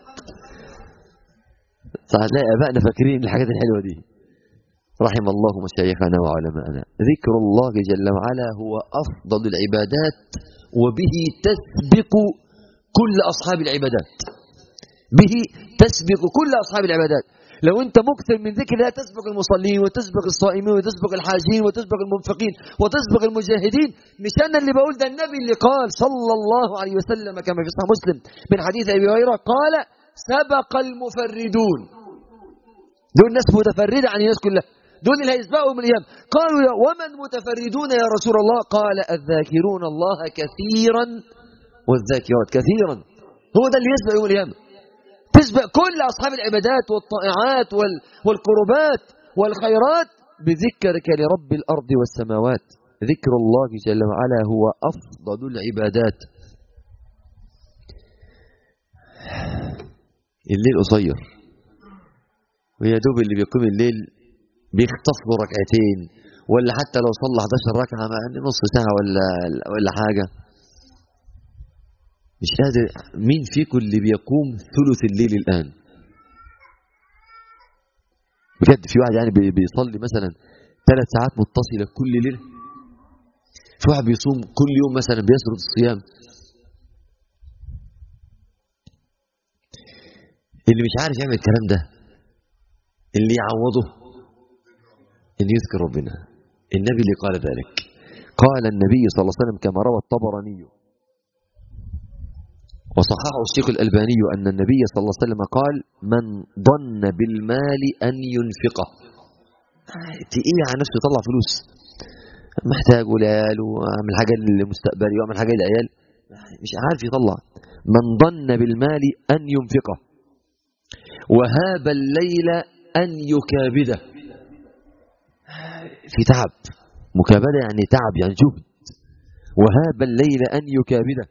Speaker 2: فهتلاقي ابائنا فاكرين الحاجات الحلوه دي رحم الله مشايخنا وعلماءنا ذكر الله جل وعلا هو افضل العبادات وبه تسبق كل اصحاب العبادات به تسبق كل اصحاب العبادات لو انت مكثر من ذكر الله تسبق المصلين وتسبق الصائمين وتسبق الحاجين وتسبق المنفقين وتسبق المجاهدين مش انا اللي بقول ده النبي اللي قال صلى الله عليه وسلم كما في صحيح مسلم من حديث ابي هريره قال سبق المفردون دول ناس متفردة عن الناس كلها دول اللي هيسبقوا من الأيام قالوا يا ومن متفردون يا رسول الله قال الذاكرون الله كثيرا والذاكرات كثيرا هو ده اللي يسبق يوم القيامة تسبق كل أصحاب العبادات والطائعات وال والقربات والخيرات بذكرك لرب الأرض والسماوات ذكر الله جل وعلا هو أفضل العبادات الليل قصير ويا دوب اللي بيقوم الليل بيخطف له ركعتين ولا حتى لو صلى 11 ركعه مع نص ساعه ولا ولا حاجه مش قادر مين فيكم اللي بيقوم ثلث الليل الان بجد في واحد يعني بيصلي مثلا ثلاث ساعات متصله كل ليله في واحد بيصوم كل يوم مثلا بيسرد الصيام اللي مش عارف يعمل الكلام ده اللي يعوضه ان يذكر ربنا النبي اللي قال ذلك قال النبي صلى الله عليه وسلم كما روى الطبراني وصححه الشيخ الألباني أن النبي صلى الله عليه وسلم قال من ظن بالمال أن ينفقه تقيل على نفسه يطلع فلوس محتاج ولال وعمل حاجة للمستقبل وعمل حاجة للعيال مش عارف يطلع من ظن بالمال أن ينفقه وهاب الليل أن يكابده في تعب مكابدة يعني تعب يعني جهد وهاب الليل أن يكابده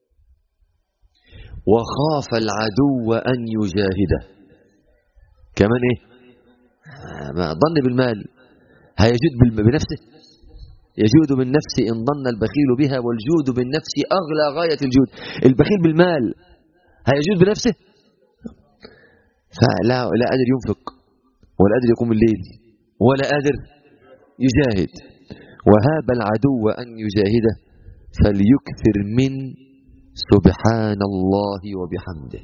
Speaker 2: وخاف العدو أن يجاهده كمان إيه ما ظن بالمال هيجود بنفسه يجود بالنفس إن ظن البخيل بها والجود بالنفس أغلى غاية الجود البخيل بالمال هيجود بنفسه فلا لا قادر ينفق ولا قادر يقوم الليل ولا قادر يجاهد وهاب العدو أن يجاهده فليكثر من سبحان الله وبحمده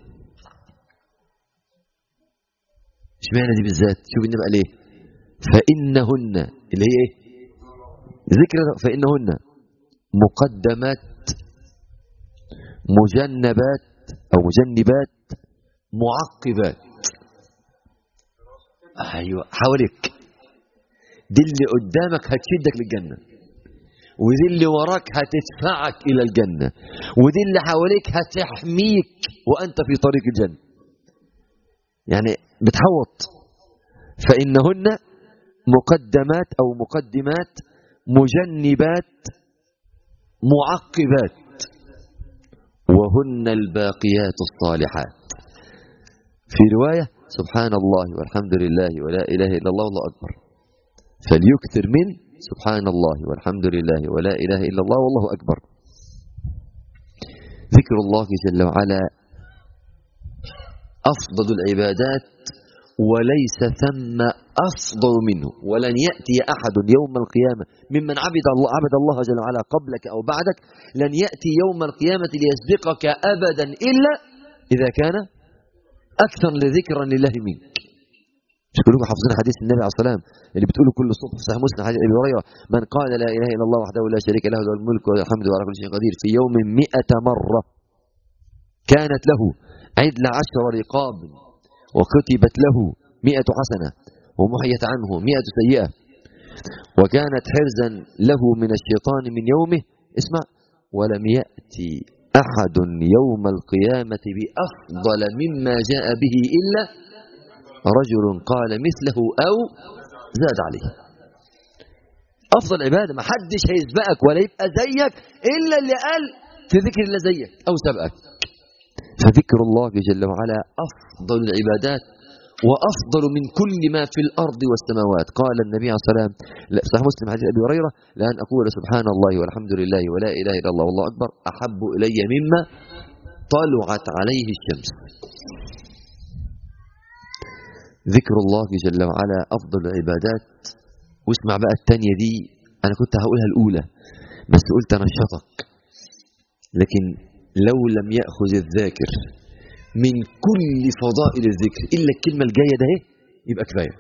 Speaker 2: اشمعنى دي بالذات شوف النبي قال ايه فإنهن اللي هي ايه ذكر فإنهن مقدمات مجنبات أو مجنبات معقبات ايوه حواليك دي اللي قدامك هتشدك للجنه ودي اللي وراك هتدفعك الى الجنه ودي اللي حواليك هتحميك وانت في طريق الجنه يعني بتحوط فانهن مقدمات او مقدمات مجنبات معقبات وهن الباقيات الصالحات في رواية سبحان الله والحمد لله ولا إله إلا الله والله أكبر فليكثر من سبحان الله والحمد لله ولا إله إلا الله والله أكبر ذكر الله جل وعلا أفضل العبادات وليس ثم أفضل منه ولن يأتي أحد يوم القيامة ممن عبد الله, عبد الله جل وعلا قبلك أو بعدك لن يأتي يوم القيامة ليسبقك أبدا إلا إذا كان أكثر لذكرا لله منك مش كلكم حافظين حديث النبي عليه الصلاة والسلام اللي بتقوله كل الصبح في صحيح مسلم حديث أبي هريرة من قال لا إله إلا الله وحده لا شريك له له الملك وله الحمد وعلى كل شيء قدير في يوم مئة مرة كانت له عدل عشر رقاب وكتبت له مئة حسنة ومحيت عنه مئة سيئة وكانت حرزا له من الشيطان من يومه اسمع ولم يأتي أحد يوم القيامة بأفضل مما جاء به إلا رجل قال مثله أو زاد عليه أفضل عبادة ما حدش هيسبقك ولا يبقى زيك إلا اللي قال في ذكر الله زيك أو سبقك فذكر الله جل وعلا أفضل العبادات وأفضل من كل ما في الأرض والسماوات قال النبي عليه الصلاة والسلام لا صحيح مسلم حديث أبي هريرة لأن أقول سبحان الله والحمد لله ولا إله إلا الله والله أكبر أحب إلي مما طلعت عليه الشمس ذكر الله جل وعلا أفضل العبادات واسمع بقى الثانية دي أنا كنت هقولها الأولى بس قلت أنشطك لكن لو لم يأخذ الذاكر من كل فضائل الذكر إلا الكلمة الجاية ده إيه؟ يبقى كفاية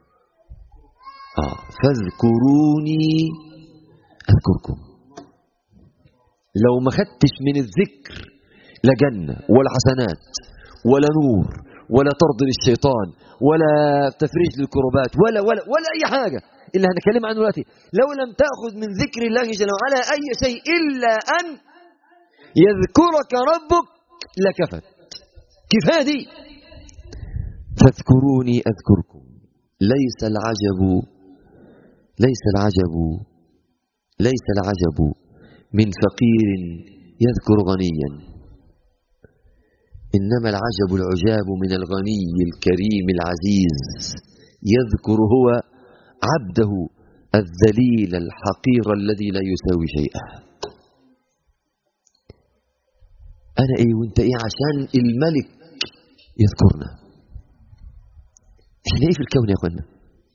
Speaker 2: آه فاذكروني أذكركم لو ما خدتش من الذكر لا جنة ولا حسنات ولا نور ولا طرد للشيطان ولا تفريج للكربات ولا ولا ولا أي حاجة إلا هنتكلم عنه دلوقتي لو لم تأخذ من ذكر الله جل وعلا أي شيء إلا أن يذكرك ربك لكفت كفاية دي فاذكروني أذكركم ليس العجب ليس العجب ليس العجب من فقير يذكر غنيا إنما العجب العجاب من الغني الكريم العزيز يذكر هو عبده الذليل الحقير الذي لا يساوي شيئا أنا إيه وأنت إيه عشان الملك يذكرنا إحنا إيه في الكون يا أخوانا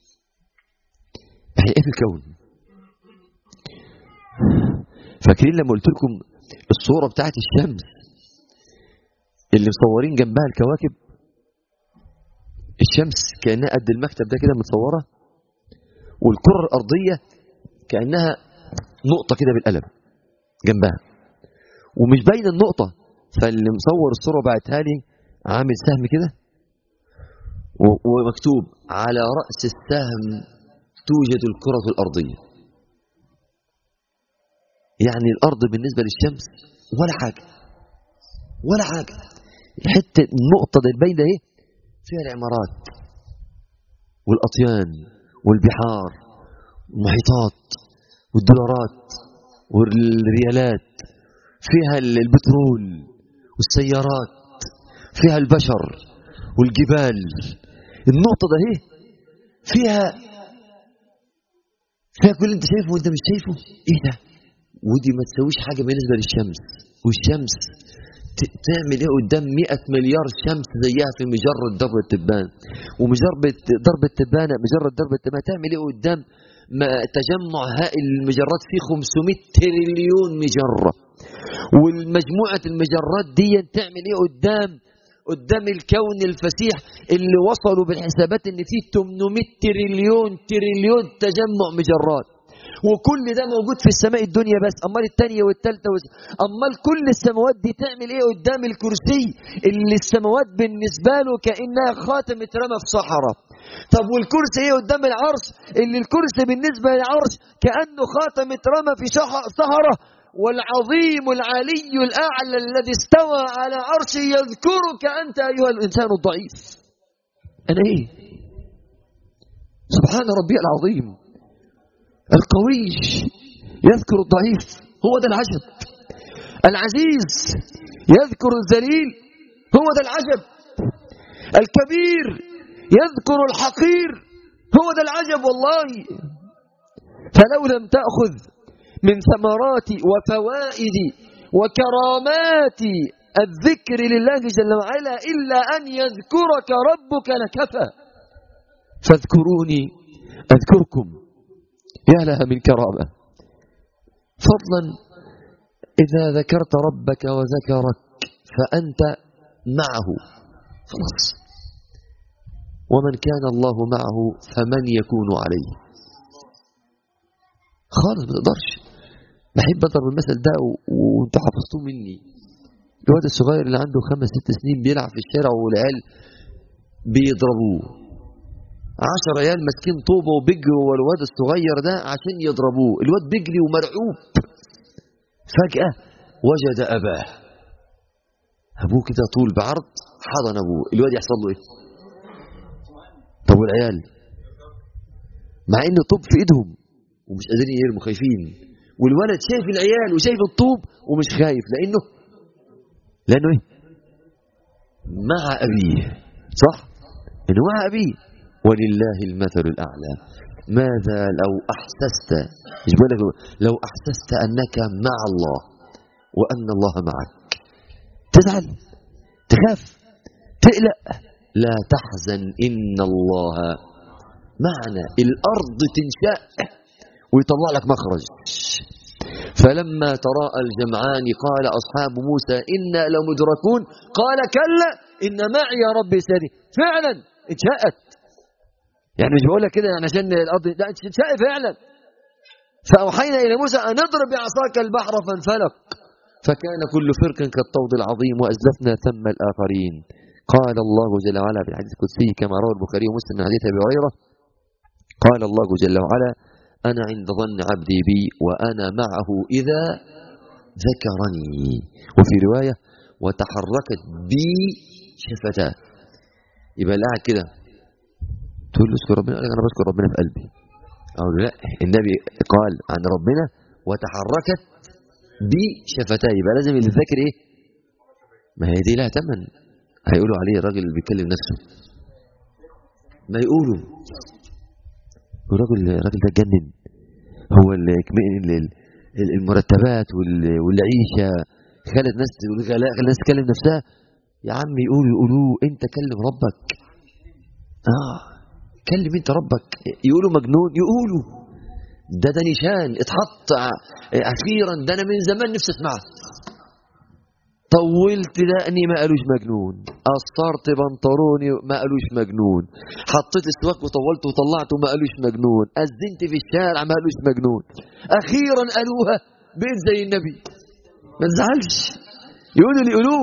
Speaker 2: إحنا إيه في الكون فاكرين لما قلت لكم الصورة بتاعت الشمس اللي مصورين جنبها الكواكب الشمس كأنها قد المكتب ده كده متصورة والكرة الأرضية كأنها نقطة كده بالقلم جنبها ومش باينة النقطة فاللي مصور الصورة بعتها لي عامل سهم كده ومكتوب على رأس السهم توجد الكرة الأرضية يعني الأرض بالنسبة للشمس ولا حاجة ولا حاجة الحتة النقطة دي الباينة ايه فيها العمارات والأطيان والبحار والمحيطات والدولارات والريالات فيها البترول والسيارات فيها البشر والجبال النقطة ده ايه فيها فيها كل اللي انت شايفه وانت مش شايفه ايه ده ودي ما تسويش حاجة بالنسبة للشمس والشمس تعمل ايه قدام 100 مليار شمس زيها في مجرة درب التبان ومجرة درب التبانة مجرة درب التبانة تعمل ايه قدام ما تجمع هائل المجرات فيه 500 تريليون مجرة والمجموعة المجرات دي تعمل ايه قدام قدام الكون الفسيح اللي وصلوا بالحسابات ان فيه 800 تريليون تريليون تجمع مجرات وكل ده موجود في السماء الدنيا بس امال الثانيه والثالثه وز... امال كل السماوات دي تعمل ايه قدام الكرسي اللي السماوات بالنسبه له كانها خاتم اترمى في صحراء طب والكرسي ايه قدام العرش اللي الكرسي بالنسبه للعرش كانه خاتم اترمى في صحراء والعظيم العلي الاعلى الذي استوى على عرشه يذكرك انت ايها الانسان الضعيف انا ايه سبحان ربي العظيم القوي يذكر الضعيف هو ده العجب العزيز يذكر الذليل هو ده العجب الكبير يذكر الحقير هو ده العجب والله فلو لم تأخذ من ثمرات وفوائد وكرامات الذكر لله جل وعلا إلا أن يذكرك ربك لكفى فاذكروني أذكركم يا لها من كرامة فضلا إذا ذكرت ربك وذكرك فأنت معه خلاص ومن كان الله معه فمن يكون عليه خالص ما تقدرش بحب اضرب المثل ده وانت حفظتوه مني الواد الصغير اللي عنده خمس ست سنين بيلعب في الشارع والعيال بيضربوه عشر عيال ماسكين طوبة وبيجروا ورا الواد الصغير ده عشان يضربوه الواد بيجري ومرعوب فجأة وجد أباه أبوه كده طول بعرض حضن أبوه الواد يحصل له إيه طب والعيال مع إن الطوب في إيدهم ومش قادرين يرموا خايفين والولد شايف العيال وشايف الطوب ومش خايف لأنه لأنه إيه مع أبيه صح إنه وعى بيه ولله المثل الأعلى ماذا لو أحسست مش بقول لك لو أحسست أنك مع الله وأن الله معك تزعل تخاف تقلق لا تحزن إن الله معنا الأرض تنشأ ويطلع لك مخرج فلما تراءى الجمعان قال أصحاب موسى إنا لمدركون قال كلا إن معي ربي سيدي فعلا انشأت يعني مش بقول لك كده يعني عشان الأرض لا انشأت فعلا فأوحينا إلى موسى أن اضرب بعصاك البحر فانفلق فكان كل فرق كالطود العظيم وأزلفنا ثم الآخرين قال الله جل وعلا في الحديث القدسي كما روى البخاري ومسلم من حديث أبي هريرة قال الله جل وعلا أنا عند ظن عبدي بي وأنا معه إذا ذكرني وفي رواية وتحركت بي شفتاه يبقى قاعد كده تقول له اذكر ربنا أنا بذكر ربنا في قلبي أو لا النبي قال عن ربنا وتحركت بي شفتاه يبقى لازم اللي ذاكر ايه ما هي دي لها ثمن هيقولوا عليه الراجل اللي بيكلم نفسه ما يقولوا الراجل الراجل ده اتجنن هو المرتبات والعيشه خلت ناس والغلاء خلت الناس تكلم نفسها يا عم يقولوا يقولوا انت كلم ربك اه كلم انت ربك يقولوا مجنون يقولوا ده ده نشان اتحط اخيرا ده انا من زمان نفسي اسمعه طولت دقني ما قالوش مجنون قصرت بنطروني ما قالوش مجنون حطيت السواك وطولت وطلعته ما قالوش مجنون أذنت في الشارع ما قالوش مجنون أخيرا قالوها بقيت زي النبي ما تزعلش يقولوا اللي يقولوه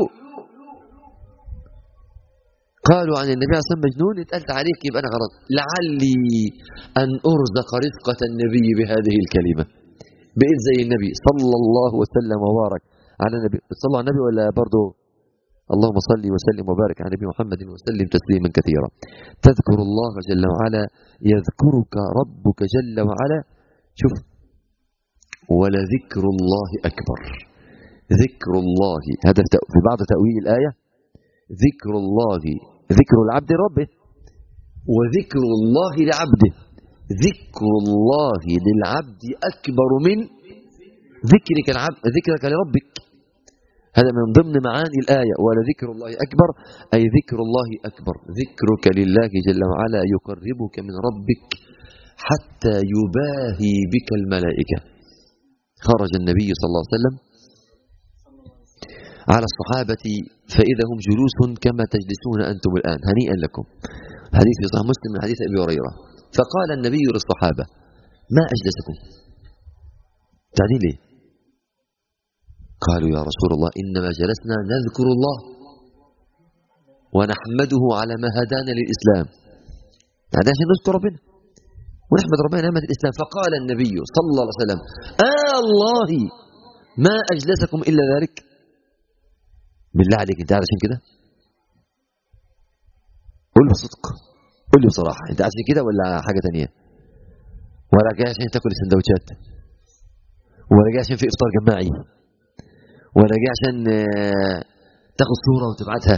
Speaker 2: قالوا عن النبي عليه الصلاة والسلام مجنون اتقلت عليك يبقى أنا غلط لعلي أن أرزق رفقة النبي بهذه الكلمة بقيت زي النبي صلى الله وسلم وبارك على النبي صلى على النبي ولا برضه اللهم صل وسلم وبارك على نبي محمد وسلم تسليما كثيرا تذكر الله جل وعلا يذكرك ربك جل وعلا شوف ولذكر الله أكبر ذكر الله هذا في بعض تأويل الآية ذكر الله ذكر العبد ربه وذكر الله لعبده ذكر الله للعبد أكبر من ذكرك العبد ذكرك لربك هذا من ضمن معاني الآية ولذكر الله أكبر أي ذكر الله أكبر ذكرك لله جل وعلا يقربك من ربك حتى يباهي بك الملائكة خرج النبي صلى الله عليه وسلم على الصحابة فإذا هم جلوس كما تجلسون أنتم الآن هنيئا لكم حديث في صحيح مسلم من حديث أبي هريرة فقال النبي للصحابة ما أجلسكم تعني ليه قالوا يا رسول الله إنما جلسنا نذكر الله ونحمده على ما هدانا للإسلام يعني عشان نذكر ربنا ونحمد ربنا نعمة الإسلام فقال النبي صلى الله عليه وسلم آه الله ما أجلسكم إلا ذلك بالله عليك أنت عشان كده قول بصدق قول لي بصراحة أنت عشان كده ولا حاجة تانية ولا جاي عشان تاكل السندوتشات ولا جاي عشان في إفطار جماعي ولا جاي عشان تاخد صورة وتبعتها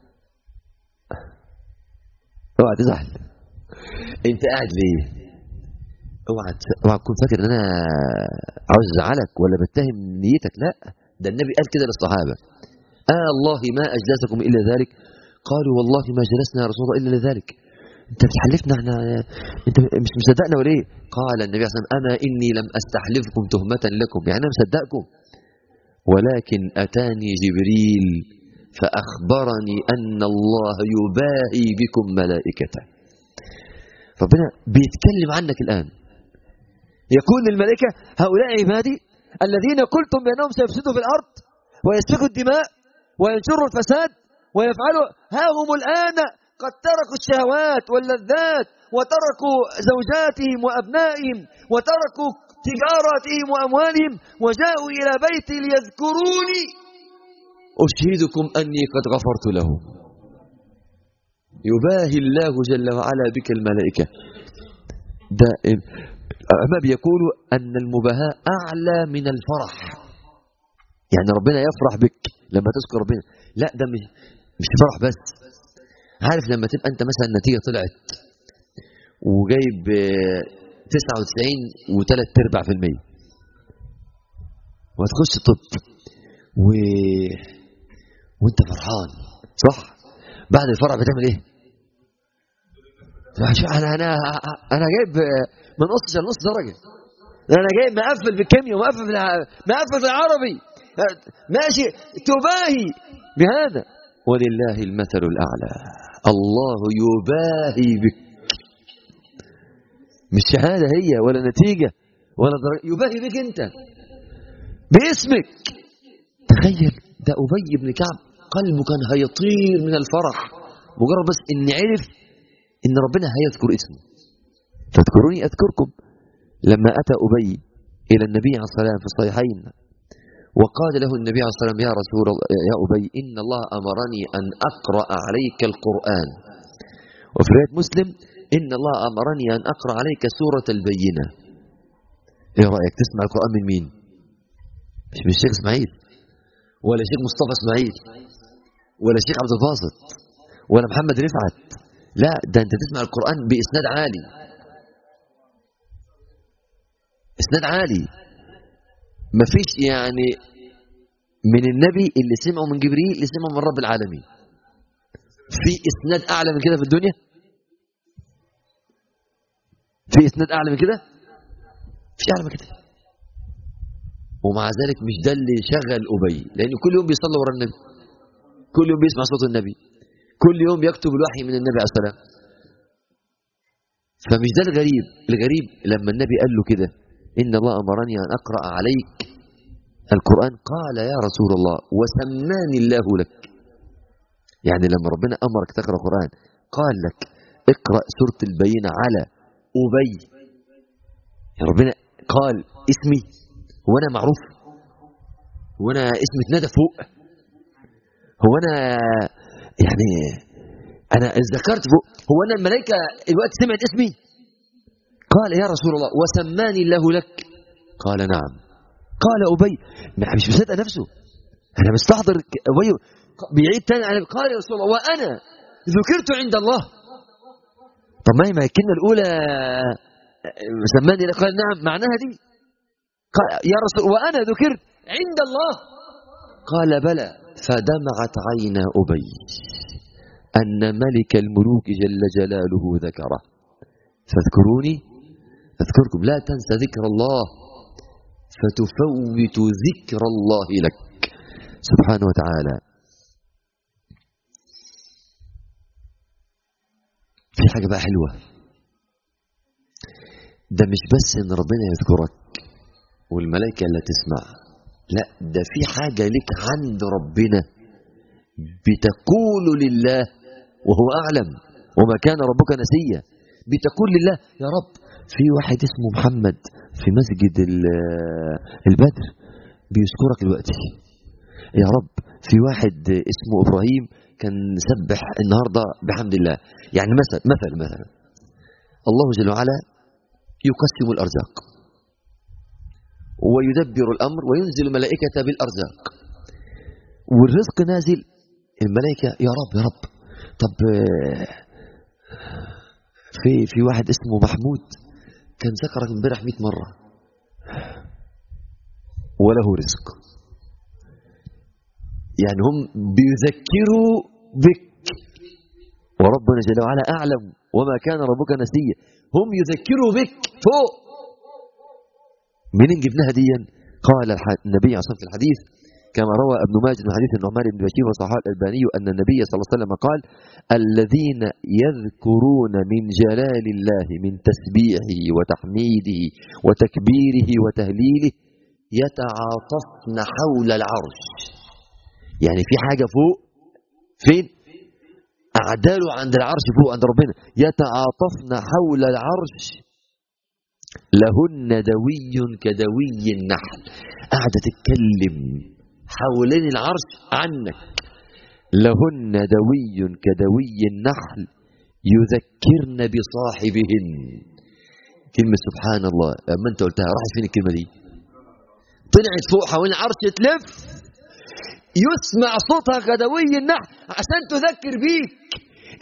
Speaker 2: اوعى تزعل انت قاعد ليه اوعى اوعى تكون فاكر ان انا عاوز ازعلك ولا بتهم نيتك لا ده النبي قال كده للصحابه آه الله ما اجلسكم الا ذلك قالوا والله ما جلسنا يا رسول الله الا لذلك انت بتحلفنا احنا انت مش مصدقنا ولا ايه قال النبي صلى الله عليه وسلم اما اني لم استحلفكم تهمه لكم يعني انا مصدقكم ولكن أتاني جبريل فأخبرني أن الله يباهي بكم ملائكته ربنا بيتكلم عنك الآن يقول للملائكة هؤلاء عبادي الذين قلتم بأنهم سيفسدوا في الأرض ويسفكوا الدماء وينشروا الفساد ويفعلوا ها هم الآن قد تركوا الشهوات واللذات وتركوا زوجاتهم وأبنائهم وتركوا تجاراتهم وأموالهم وجاءوا إلى بيتي ليذكروني أشهدكم أني قد غفرت لهم يباهي الله جل وعلا بك الملائكة ده أما بيقولوا أن المباهاة أعلى من الفرح يعني ربنا يفرح بك لما تذكر ربنا لا ده مش مش فرح بس عارف لما تبقى انت مثلا النتيجه طلعت وجايب آه، 99 وثلاث ارباع في المية وهتخش طب و... وانت فرحان صح بعد الفرح بتعمل ايه انا انا انا جايب من نص لنص درجه انا جايب مقفل بالكيمياء ومقفل بالع- مقفل بالعربي ماشي تباهي بهذا ولله المثل الاعلى الله يباهي بك مش شهاده هي ولا نتيجه ولا درجة يباهي بك انت باسمك تخيل ده ابي بن كعب قلبه كان هيطير من الفرح مجرد بس ان عرف ان ربنا هيذكر اسمه فاذكروني اذكركم لما اتى ابي الى النبي عليه الصلاه والسلام في الصحيحين وقال له النبي عليه الصلاه والسلام يا رسول الله يا ابي ان الله امرني ان اقرا عليك القران وفي روايه مسلم ان الله امرني ان اقرا عليك سوره البينه ايه رايك تسمع القران من مين مش من الشيخ اسماعيل ولا شيخ مصطفى اسماعيل ولا شيخ عبد الباسط ولا محمد رفعت لا ده انت تسمع القران باسناد عالي اسناد عالي مفيش يعني من النبي اللي سمعه من جبريل اللي سمعه من رب العالمين في اسناد اعلى من كده في الدنيا في اسناد اعلى من كده مفيش اعلى من كده ومع ذلك مش ده اللي شغل ابي لان كل يوم بيصلي ورا النبي كل يوم بيسمع صوت النبي كل يوم يكتب الوحي من النبي عليه السلام فمش ده الغريب الغريب لما النبي قال له كده ان الله امرني ان اقرا عليك القران قال يا رسول الله وسماني الله لك يعني لما ربنا امرك تقرا قران قال لك اقرا سوره البينه على ابي يا ربنا قال اسمي هو انا معروف هو انا اسمي اتنادى فوق هو انا يعني انا ذكرت فوق هو انا الملائكه الوقت سمعت اسمي قال يا رسول الله وسماني الله لك قال نعم قال ابي ما- مش مصدق نفسه انا مستحضر ك- ابي بيعيد تاني على قال يا رسول الله وانا ذكرت عند الله طب ما هي ما هي الكلمه الاولى سماني لك قال نعم معناها دي قال يا رسول وانا ذكرت عند الله قال بلى فدمعت عينا ابي ان ملك الملوك جل جلاله ذكره فاذكروني اذكركم لا تنسى ذكر الله فتفوت ذكر الله لك سبحانه وتعالى في حاجه بقى حلوه ده مش بس ان ربنا يذكرك والملائكه اللي تسمع لا ده في حاجه لك عند ربنا بتقول لله وهو اعلم وما كان ربك نسيا بتقول لله يا رب في واحد اسمه محمد في مسجد ال- البدر بيذكرك دلوقتي يا رب في واحد اسمه ابراهيم كان سبح النهارده بحمد الله يعني مثلا مثلا مثلا الله جل وعلا يقسم الارزاق ويدبر الامر وينزل الملائكه بالارزاق والرزق نازل الملائكه يا رب يا رب طب آه، في في واحد اسمه محمود كان ذكرك امبارح 100 مره وله رزق يعني هم بيذكروا بك وربنا جل وعلا اعلم وما كان ربك نسيا هم يذكروا بك فوق منين جبناها ديا قال الح- النبي عليه الصلاه والسلام في الحديث كما روى ابن ماجه من حديث النعمان بن بشير وصححه الالباني ان النبي صلى الله عليه وسلم قال الذين يذكرون من جلال الله من تسبيحه وتحميده وتكبيره وتهليله يتعاطفن حول العرش يعني في حاجه فوق فين اعداله عند العرش فوق عند ربنا يتعاطفن حول العرش لهن دوي كدوي النحل قاعده تتكلم حوالين العرش عنك لهن دوي كدوي النحل يذكرن بصاحبهن كلمة سبحان الله أما أنت قلتها راحت فين الكلمة دي طلعت فوق حوالين العرش تلف يسمع صوتها كدوي النحل عشان تذكر بيك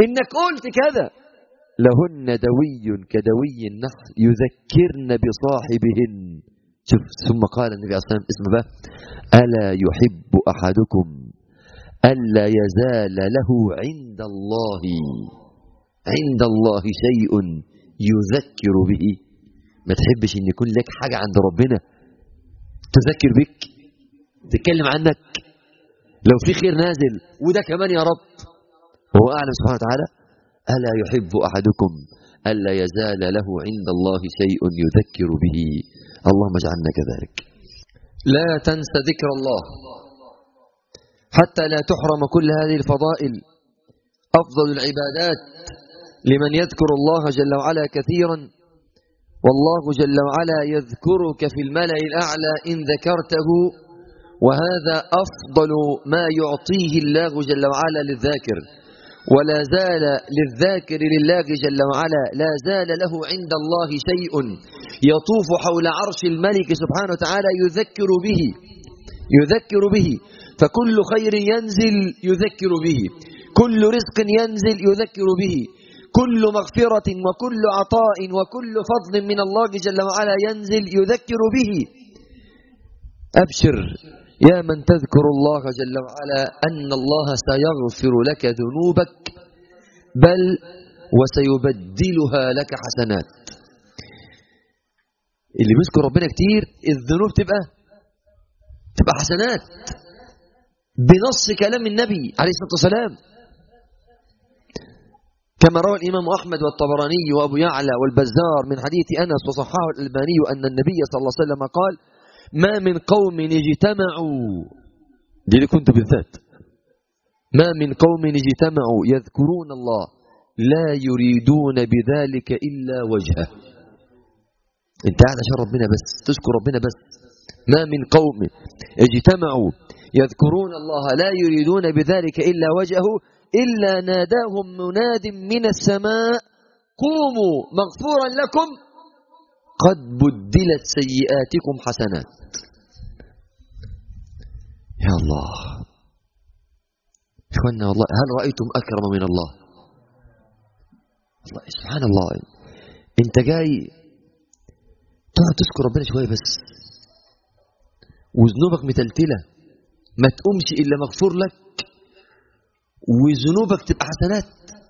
Speaker 2: إنك قلت كذا لهن دوي كدوي النحل يذكرن بصاحبهن شوف ثم قال النبي عليه الصلاة والسلام اسمه بقى ألا يحب أحدكم ألا يزال له عند الله عند الله شيء يذكر به ما تحبش ان يكون لك حاجة عند ربنا تذكر بك تتكلم عنك لو في خير نازل وده كمان يا رب هو أعلم سبحانه وتعالى ألا يحب أحدكم ألا يزال له عند الله شيء يذكر به اللهم اجعلنا كذلك
Speaker 1: لا تنس ذكر الله حتى لا تحرم كل هذه الفضائل أفضل العبادات لمن يذكر الله جل وعلا كثيرا والله جل وعلا يذكرك في الملأ الأعلى إن ذكرته وهذا أفضل ما يعطيه الله جل وعلا للذاكر ولا زال للذاكر لله جل وعلا لا زال له عند الله شيء يطوف حول عرش الملك سبحانه وتعالى يذكر به يذكر به فكل خير ينزل يذكر به كل رزق ينزل يذكر به كل مغفرة وكل عطاء وكل فضل من الله جل وعلا ينزل يذكر به أبشر يا من تذكر الله جل وعلا أن الله سيغفر لك ذنوبك بل وسيبدلها لك حسنات اللي بيذكر ربنا كتير الذنوب تبقى تبقى حسنات بنص كلام النبي عليه الصلاة والسلام كما روى الإمام أحمد والطبراني وأبو يعلى والبزار من حديث أنس وصححه الألباني أن النبي صلى الله عليه وسلم قال ما من قوم اجتمعوا دي اللي كنت بالذات ما من قوم اجتمعوا يذكرون الله لا يريدون بذلك إلا وجهه انت قاعد عشان ربنا بس تذكر ربنا بس ما من قوم اجتمعوا يذكرون الله لا يريدون بذلك إلا وجهه إلا ناداهم مناد من السماء قوموا مغفورا لكم قد بدلت سيئاتكم حسنات يا الله إخوانا والله هل رأيتم أكرم من الله الله سبحان الله انت جاي تقعد تذكر ربنا شوية بس وذنوبك متلتلة ما تقومش إلا مغفور لك وذنوبك تبقى حسنات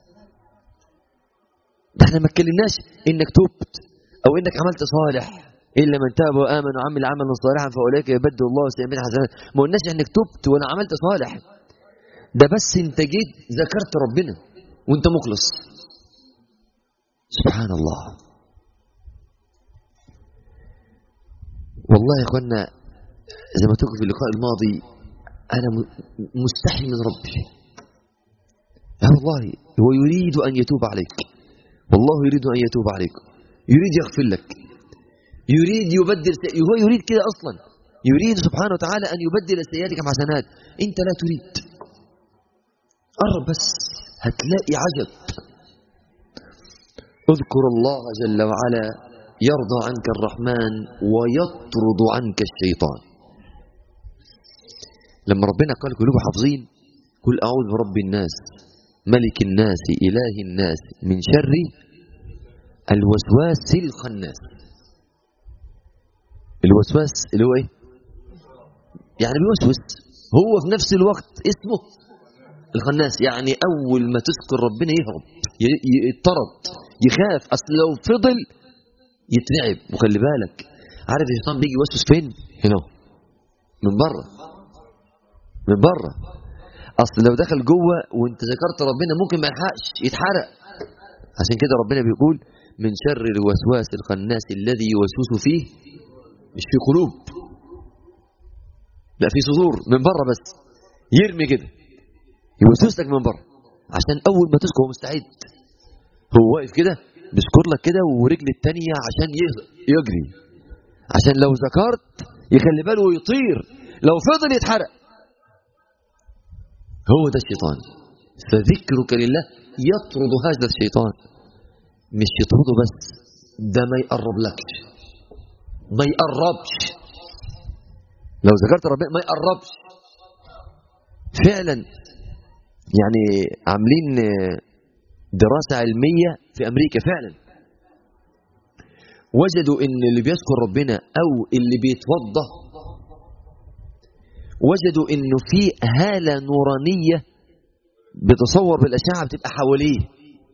Speaker 1: ده احنا ما اتكلمناش انك تبت او انك عملت صالح الا من تاب وامن وعمل عملا صالحا فاولئك يبدل الله سيئات حسنات ما قلناش انك تبت وانا عملت صالح ده بس انت جيت ذكرت ربنا وانت مخلص سبحان الله والله يا اخوانا زي ما تقول في اللقاء الماضي انا مستحي من ربي يا والله هو يريد ان يتوب عليك والله يريد ان يتوب عليك يريد يغفر لك يريد يبدل سي... هو يريد كده اصلا يريد سبحانه وتعالى ان يبدل سيئاتك حسنات انت لا تريد قرب بس هتلاقي عجب اذكر الله جل وعلا يرضى عنك الرحمن ويطرد عنك الشيطان لما ربنا قال كلكم حافظين قل اعوذ برب الناس ملك الناس اله الناس من شر الوسواس الخناس الوسواس اللي هو ايه يعني بيوسوس هو في نفس الوقت اسمه الخناس يعني اول ما تذكر ربنا يهرب يطرد يخاف اصل لو فضل يترعب وخلي بالك عارف الشيطان بيجي يوسوس فين هنا من بره من بره اصل لو دخل جوه وانت ذكرت ربنا ممكن ما يلحقش يتحرق عشان كده ربنا بيقول من شر الوسواس الخناس الذي يوسوس فيه مش في قلوب لا في صدور من بره بس يرمي كده يوسوس لك من بره عشان اول ما تذكر هو مستعد هو واقف كده بيذكر لك كده ورجل التانية عشان يجري عشان لو ذكرت يخلي باله ويطير لو فضل يتحرق هو ده الشيطان فذكرك لله يطرد هذا الشيطان مش يطرده بس ده ما يقرب لكش ما يقربش لو ذكرت ربنا ما يقربش فعلا يعني عاملين
Speaker 2: دراسة علمية في أمريكا فعلا وجدوا إن اللي بيذكر ربنا أو اللي بيتوضى وجدوا إنه في هالة نورانية بتصور بالأشعة بتبقى حواليه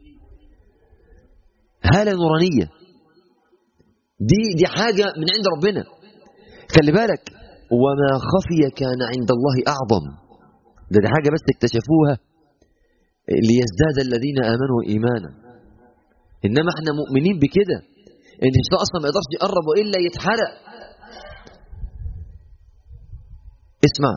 Speaker 2: هالة نورانية دي دي حاجة من عند ربنا خلي بالك وما خفي كان عند الله أعظم ده دي حاجة بس اكتشفوها ليزداد الذين آمنوا إيمانا إنما احنا مؤمنين بكده إن الشيطان أصلا ما يقدرش يقرب وإلا يتحرق اسمع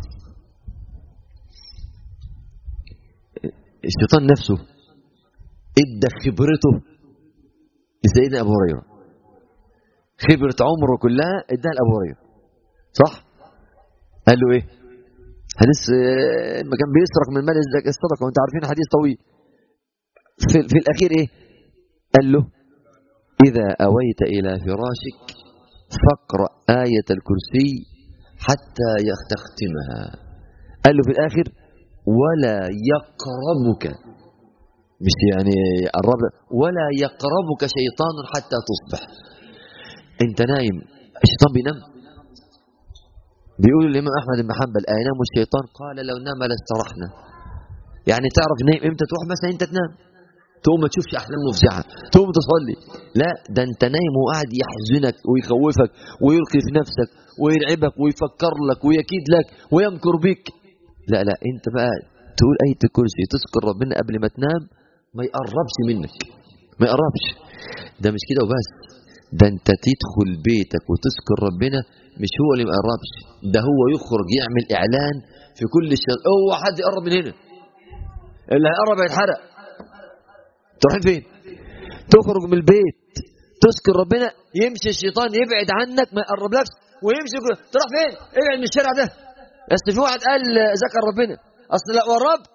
Speaker 2: الشيطان نفسه ادى خبرته لسيدنا ابو هريره خبره عمره كلها اداها لابو هريره صح قال له ايه حديث لما كان بيسرق من مال الصدقه وانت عارفين حديث طويل في, في الاخير ايه قال له اذا اويت الى فراشك فاقرا ايه الكرسي حتى تختمها قال له في الاخر ولا يقربك مش يعني قرب ولا يقربك شيطان حتى تصبح انت نايم الشيطان بينام بيقول الامام احمد بن حنبل اينام الشيطان قال لو نام لاسترحنا يعني تعرف نايم امتى تروح مثلا انت تنام تقوم ما تشوفش احلام مفزعه تقوم تصلي لا ده انت نايم وقاعد يحزنك ويخوفك ويلقي في نفسك ويرعبك ويفكر لك ويكيد لك ويمكر بك لا لا انت بقى تقول ايه الكرسي تذكر ربنا قبل ما تنام ما يقربش منك ما يقربش ده مش كده وبس ده انت تدخل بيتك وتذكر ربنا مش هو اللي ما يقربش ده هو يخرج يعمل اعلان في كل الشيء هو حد يقرب من هنا اللي هيقرب هيتحرق تروح فين تخرج من البيت تذكر ربنا يمشي الشيطان يبعد عنك ما يقربلكش ويمشي تروح فين ابعد من الشارع ده اصل في واحد قال ذكر ربنا اصل لا قربت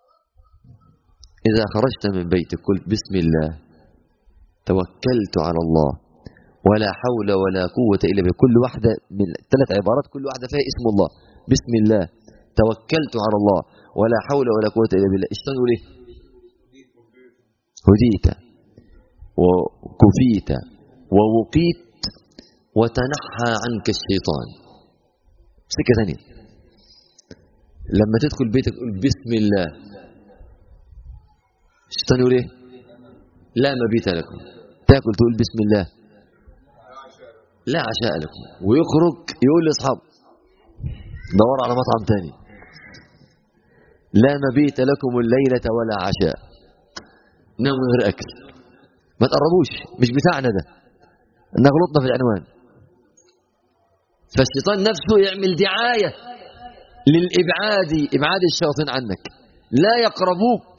Speaker 2: اذا خرجت من بيتك قلت بسم الله توكلت على الله ولا حول ولا قوة إلا بالله كل واحدة من ثلاث عبارات كل واحدة فيها اسم الله بسم الله توكلت على الله ولا حول ولا قوة إلا بالله الشيطان يقول إيه هديت وكفيت ووقيت وتنحى عنك الشيطان سكة ثانية لما تدخل بيتك تقول بسم الله الشيطان يقول ايه لا مبيت لكم تاكل تقول بسم الله لا عشاء لكم ويخرج يقول لاصحابه دور على مطعم تاني لا مبيت لكم الليلة ولا عشاء نام من غير أكل ما تقربوش مش بتاعنا ده احنا غلطنا في العنوان فالشيطان نفسه يعمل دعاية للإبعاد إبعاد الشياطين عنك لا يقربوك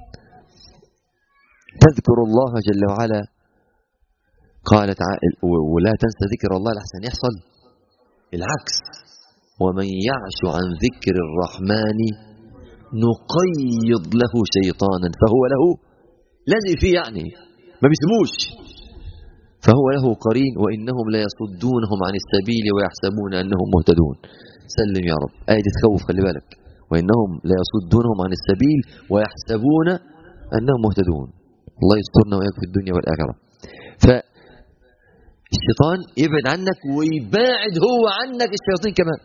Speaker 2: تذكر الله جل وعلا قال تعالى ولا تنسى ذكر الله لحسن يحصل العكس ومن يعش عن ذكر الرحمن نقيض له شيطانا فهو له لازم فيه يعني ما بيسموش فهو له قرين وإنهم ليصدونهم عن السبيل ويحسبون أنهم مهتدون سلم يا رب آية دي تخوف خلي بالك وإنهم ليصدونهم عن السبيل ويحسبون أنهم مهتدون الله يسترنا وإياك في الدنيا والآخرة فالشيطان يبعد عنك ويباعد هو عنك الشياطين كمان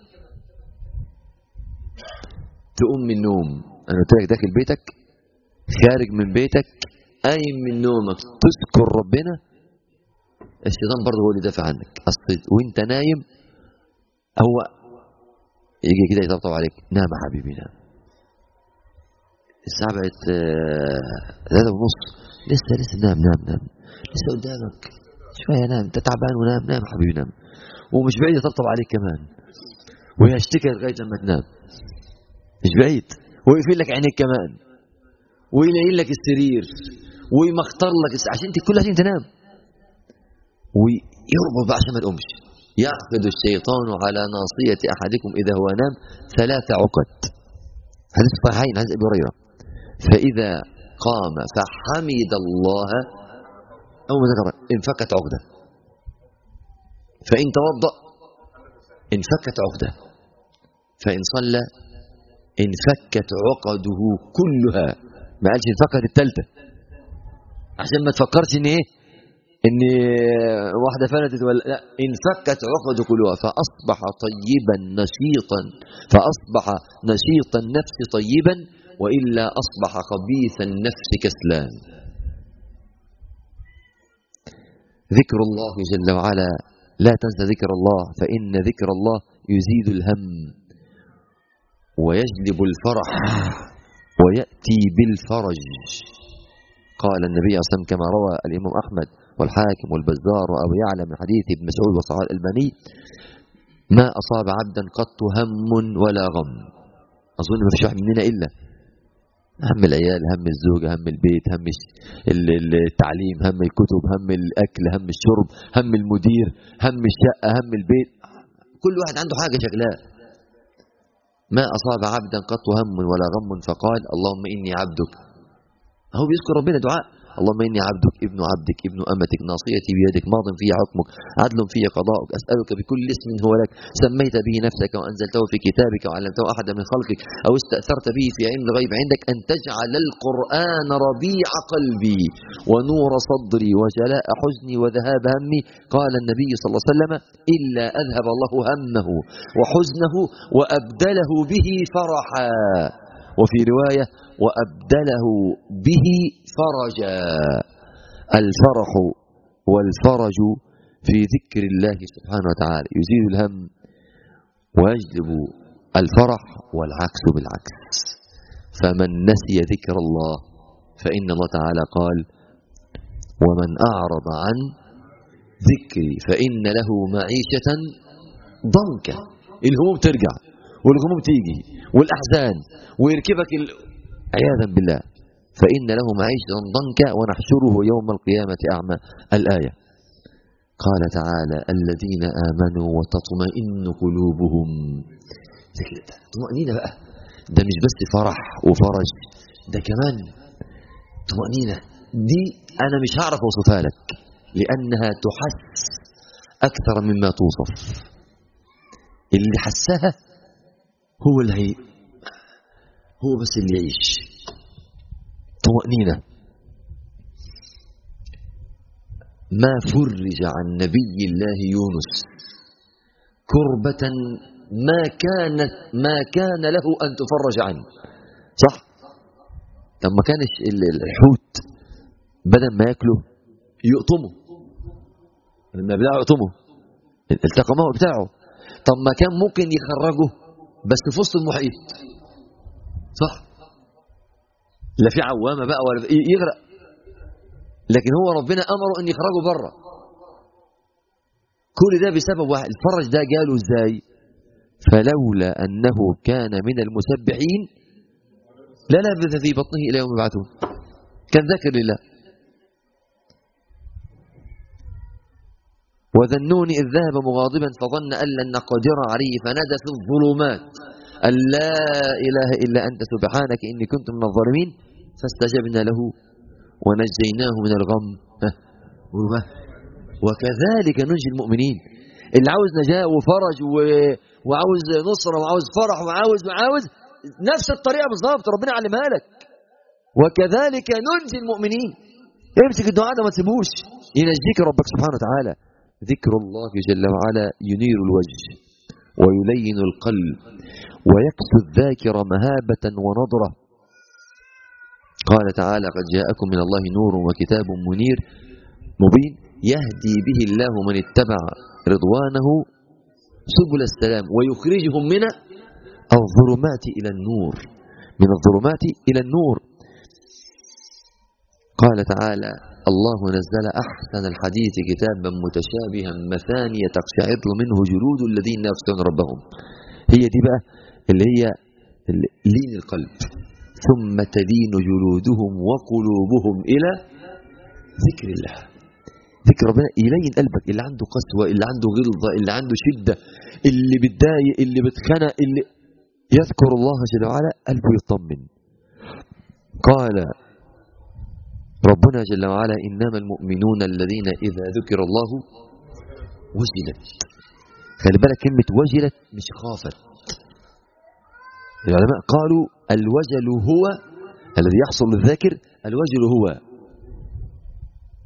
Speaker 2: تقوم من النوم أنا قلت لك داخل بيتك خارج من بيتك قايم من نومك تذكر ربنا الشيطان برضه هو اللي دافع عنك اصل وانت نايم هو يجي كده يطبطب عليك نام يا حبيبي نام الساعة بقت ثلاثة ونص لسه لسه نام نام نام لسه قدامك شوية نام انت تعبان ونام نام يا حبيبي نام ومش بعيد يطبطب عليك كمان ويشتكي لغاية لما تنام مش بعيد ويقفل لك عينيك كمان ويلين لك السرير ويمختار لك عشان انت كل عشان تنام ويربط بقى عشان ما تقومش يعقد الشيطان على ناصية أحدكم إذا هو نام ثلاث عقد حديث صحيحين حديث أبي هريرة فإذا قام فحمد الله أو ما ذكر انفكت عقدة فإن توضأ انفكت عقدة فإن صلى انفكت عقده كلها ما قالش انفكت الثالثة عشان ما تفكرش ان ايه ان واحده فلتت ولا لا انفكت عقد قلوبها فاصبح طيبا نشيطا فاصبح نشيط النفس طيبا والا اصبح خبيث النفس كسلان ذكر الله جل وعلا لا تنسى ذكر الله فان ذكر الله يزيد الهم ويجلب الفرح وياتي بالفرج قال النبي صلى الله عليه وسلم كما روى الامام احمد والحاكم والبزار وابو يعلى من حديث ابن مسعود وصحابه الالباني ما اصاب عبدا قط هم ولا غم اظن ما فيش واحد مننا الا هم العيال هم الزوجه هم البيت هم التعليم هم الكتب هم الاكل هم الشرب هم المدير هم الشقه هم البيت كل واحد عنده حاجه شغلاه ما اصاب عبدا قط هم ولا غم فقال اللهم اني عبدك هو بيذكر ربنا دعاء اللهم إني عبدك ابن عبدك ابن أمتك ناصيتي بيدك ماض في حكمك عدل في قضاؤك أسألك بكل اسم هو لك سميت به نفسك وأنزلته في كتابك وعلمته أحدا من خلقك أو استأثرت به في علم الغيب عندك أن تجعل القرآن ربيع قلبي ونور صدري وجلاء حزني وذهاب همي قال النبي صلى الله عليه وسلم إلا أذهب الله همه وحزنه وأبدله به فرحا وفي رواية وأبدله به فرجا الفرح والفرج في ذكر الله سبحانه وتعالى يزيل الهم ويجلب الفرح والعكس بالعكس فمن نسي ذكر الله فإن الله تعالى قال ومن أعرض عن ذكري فإن له معيشة ضنكا الهموم ترجع والهموم تيجي والأحزان ويركبك ال... عياذا بالله فإن له معيشة ضنكا ونحشره يوم القيامة أعمى الآية قال تعالى الذين آمنوا وتطمئن قلوبهم ذكر ده طمأنينة بقى ده مش بس فرح وفرج ده كمان طمأنينة دي أنا مش هعرف أوصفها لك لأنها تحس أكثر مما توصف اللي حسها هو اللي هي هو بس اللي يعيش طمأنينة ما فرج عن نبي الله يونس كربة ما كانت ما كان له أن تفرج عنه صح لما كان الحوت بدل ما ياكله يقطمه لما بتاعه يقطمه التقمه بتاعه طب ما كان ممكن يخرجه بس في وسط المحيط صح لا في عوامه بقى ولا يغرق لكن هو ربنا امره ان يخرجه بره كل ده بسبب واحد الفرج ده جاله ازاي فلولا انه كان من المسبحين للبث في بطنه الى يوم يبعثون كان ذاكر لله وذنون إذ ذهب مغاضبا فظن أن لن نقدر عليه فنادى في الظلمات أن لا إله إلا أنت سبحانك إني كنت من الظالمين فاستجبنا له ونجيناه من الغم وكذلك ننجي المؤمنين اللي عاوز نجاة وفرج و... وعاوز نصرة وعاوز فرح وعاوز وعاوز نفس الطريقة بالظبط ربنا علمها لك وكذلك ننجي المؤمنين امسك الدعاء ده ما تسيبوش ينجيك ربك سبحانه وتعالى ذكر الله جل وعلا ينير الوجه ويلين القلب ويكسو الذاكر مهابة ونضرة قال تعالى قد جاءكم من الله نور وكتاب منير مبين يهدي به الله من اتبع رضوانه سبل السلام ويخرجهم من الظلمات إلى النور من الظلمات إلى النور قال تعالى الله نزل أحسن الحديث كتابا متشابها مثانية تقشعر منه جلود الذين يخشون ربهم هي دي بقى اللي هي لين القلب ثم تلين جلودهم وقلوبهم إلى ذكر الله ذكر ربنا يلين قلبك اللي عنده قسوة اللي عنده غلظة اللي عنده شدة اللي بتضايق اللي بتخنق اللي يذكر الله جل وعلا قلبه يطمن قال ربنا جل وعلا إنما المؤمنون الذين إذا ذكر الله وجلت خلي بالك كلمة وجلت مش خافت العلماء قالوا الوجل هو الذي يحصل للذاكر الوجل هو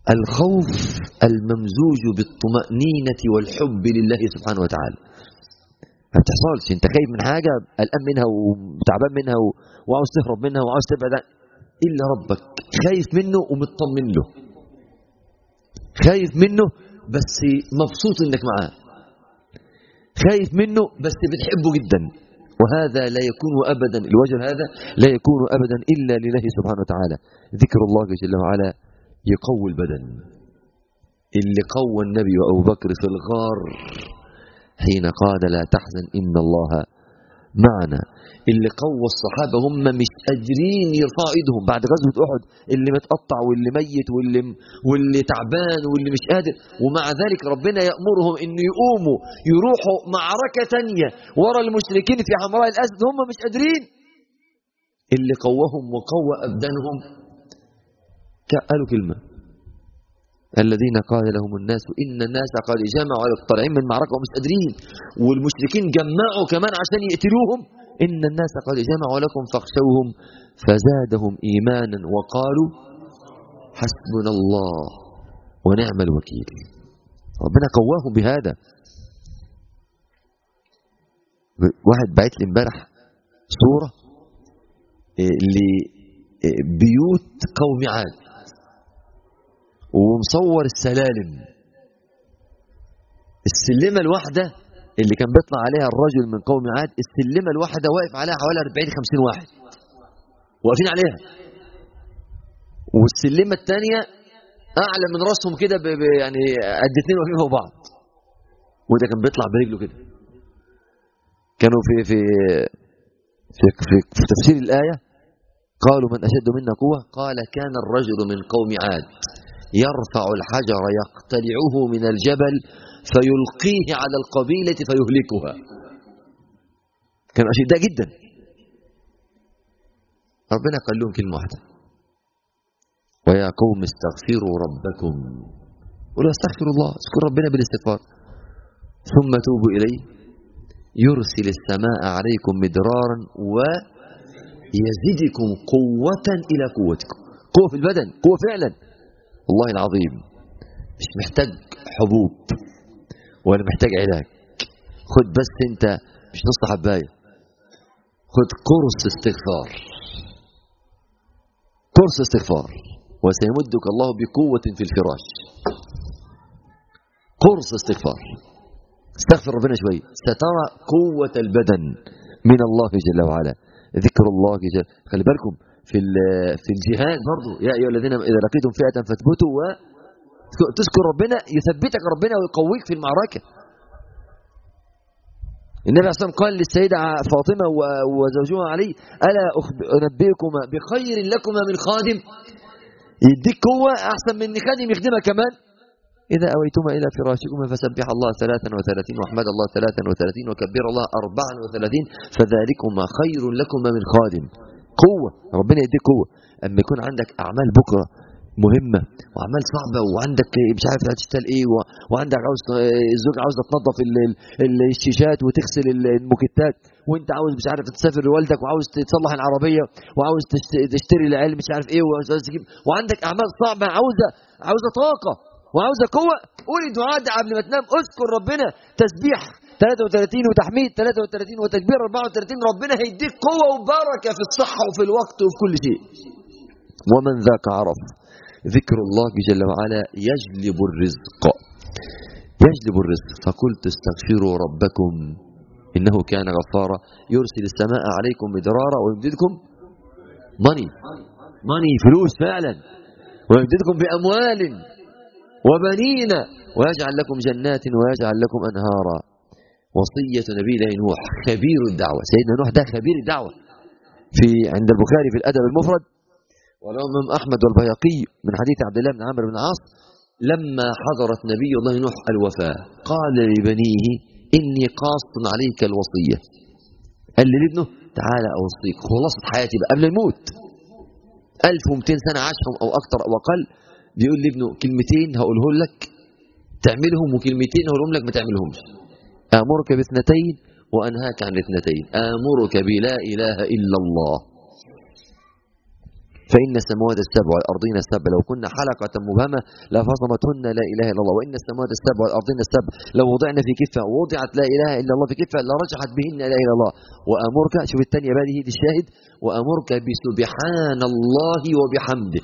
Speaker 2: الخوف الممزوج بالطمأنينة والحب لله سبحانه وتعالى ما بتحصلش انت خايف من حاجة قلقان منها وتعبان منها و- وعاوز تهرب منها وعاوز تبعد عن- إلا ربك خايف منه ومطمن له خايف منه بس مبسوط انك معاه خايف منه بس بتحبه جدا وهذا لا يكون ابدا الوجه هذا لا يكون ابدا الا لله سبحانه وتعالى ذكر الله جل وعلا يقوي البدن اللي قوى النبي وابو بكر في الغار حين قال لا تحزن ان الله معنا اللي قوى الصحابة هم مش قادرين يرفعوا ايدهم بعد غزوة احد اللي متقطع واللي ميت واللي واللي تعبان واللي مش قادر ومع ذلك ربنا يأمرهم ان يقوموا يروحوا معركة تانية ورا المشركين في حمراء الاسد هم مش قادرين اللي قوهم وقوى ابدانهم قالوا كلمة الذين قال لهم الناس إن الناس قد جمعوا على طالعين من معركة ومش قادرين والمشركين جمعوا كمان عشان يقتلوهم إن الناس قد جمعوا لكم فاخشوهم فزادهم إيمانا وقالوا حسبنا الله ونعم الوكيل ربنا قواهم بهذا واحد بعت لي امبارح صورة لبيوت قوم عاد ومصور السلالم السلمة الواحدة اللي كان بيطلع عليها الرجل من قوم عاد السلمة الواحدة واقف عليها حوالي 40 50 واحد واقفين عليها والسلمة الثانية أعلى من راسهم كده ب- ب- يعني قد اتنين واقفين فوق بعض وده كان بيطلع برجله كده كانوا في في في, في, في تفسير الآية قالوا من أشد منا قوة قال كان الرجل من قوم عاد يرفع الحجر يقتلعه من الجبل فيلقيه على القبيلة فيهلكها كانوا أشداء جدا ربنا قال لهم كلمة واحدة ويا قوم استغفروا ربكم قولوا استغفروا الله اذكروا ربنا بالاستغفار ثم توبوا إليه يرسل السماء عليكم مدرارا ويزدكم قوة إلى قوتكم قوة في البدن قوة فعلا والله العظيم مش محتاج حبوب ولا محتاج علاج خد بس انت مش نص حباية خد قرص استغفار قرص استغفار وسيمدك الله بقوة في الفراش قرص استغفار استغفر ربنا شوي سترى قوة البدن من الله جل وعلا ذكر الله جل خلي بالكم في في الجهاد برضه يا ايها الذين اذا لقيتم فئة فاثبتوا وتذكر ربنا يثبتك ربنا ويقويك في المعركة النبي عليه الصلاة والسلام قال للسيدة فاطمة وزوجها علي ألا أنبئكما بخير لكما من خادم يديك قوة أحسن من خادم يخدمك كمان إذا أويتما إلى فراشكما فسبح الله ثلاثا وثلاثين واحمد الله ثلاثا وثلاثين وكبر الله أربعا وثلاثين فذلكما خير لكما من خادم قوة ربنا يديك قوة أما يكون عندك أعمال بكرة مهمة وأعمال صعبة وعندك مش عارف هتشتغل إيه و... وعندك عاوز الزوجة عاوزة تنظف ال... ال... الشيشات وتغسل الموكيتات وأنت عاوز مش عارف تسافر لوالدك وعاوز تصلح العربية وعاوز تشتري العيال مش عارف إيه وعاوز تجيب وعندك أعمال صعبة عاوزة عاوزة طاقة وعاوزة قوة قول الدعاء ده قبل ما تنام اذكر ربنا تسبيح 33 وتحميد 33 وتكبير 34 ربنا هيديك قوة وبركة في الصحة وفي الوقت وفي كل شيء ومن ذاك عرف ذكر الله جل وعلا يجلب الرزق يجلب الرزق فقلت استغفروا ربكم إنه كان غفارا يرسل السماء عليكم مدرارا ويمددكم ماني ماني فلوس فعلا ويمددكم بأموال وبنين ويجعل لكم جنات ويجعل لكم أنهارا وصية نبي الله نوح خبير الدعوة سيدنا نوح ده خبير الدعوة في عند البخاري في الأدب المفرد والإمام أحمد والبياقي من حديث عبد الله بن عمرو بن العاص لما حضرت نبي الله نوح الوفاة قال لبنيه إني قاص عليك الوصية قال لابنه تعالى أوصيك خلاصة حياتي بقى قبل الموت 1200 سنة عاشهم أو أكثر أو أقل بيقول لابنه كلمتين هقولهم لك تعملهم وكلمتين هقولهم لك ما تعملهمش آمرك باثنتين وأنهاك عن الاثنتين آمرك بلا إله إلا الله فإن السماوات السبع والأرضين السبع لو كنا حلقة مبهمة لفصمتهن لا إله إلا الله وإن السماوات السبع والأرضين السبع لو وضعنا في كفة ووضعت لا إله إلا الله في كفة لرجحت بهن لا إله إلا الله وأمرك شوف الثانية بقى دي الشاهد وأمرك بسبحان الله وبحمده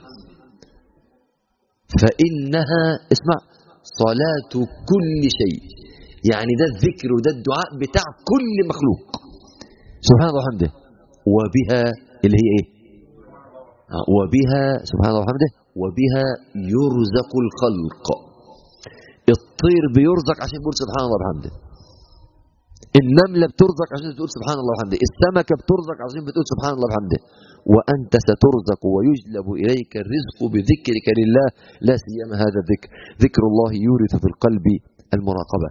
Speaker 2: فإنها اسمع صلاة كل شيء يعني ده الذكر وده الدعاء بتاع كل مخلوق سبحان الله وحمده وبها اللي هي ايه وبها سبحان الله وحمده وبها يرزق الخلق الطير بيرزق عشان يقول سبحان الله وحمده النملة بترزق عشان تقول سبحان الله وحمده السمكة بترزق عشان بتقول سبحان الله وحمده وأنت سترزق ويجلب إليك الرزق بذكرك لله لا سيما هذا الذكر ذكر الله يورث في القلب المراقبة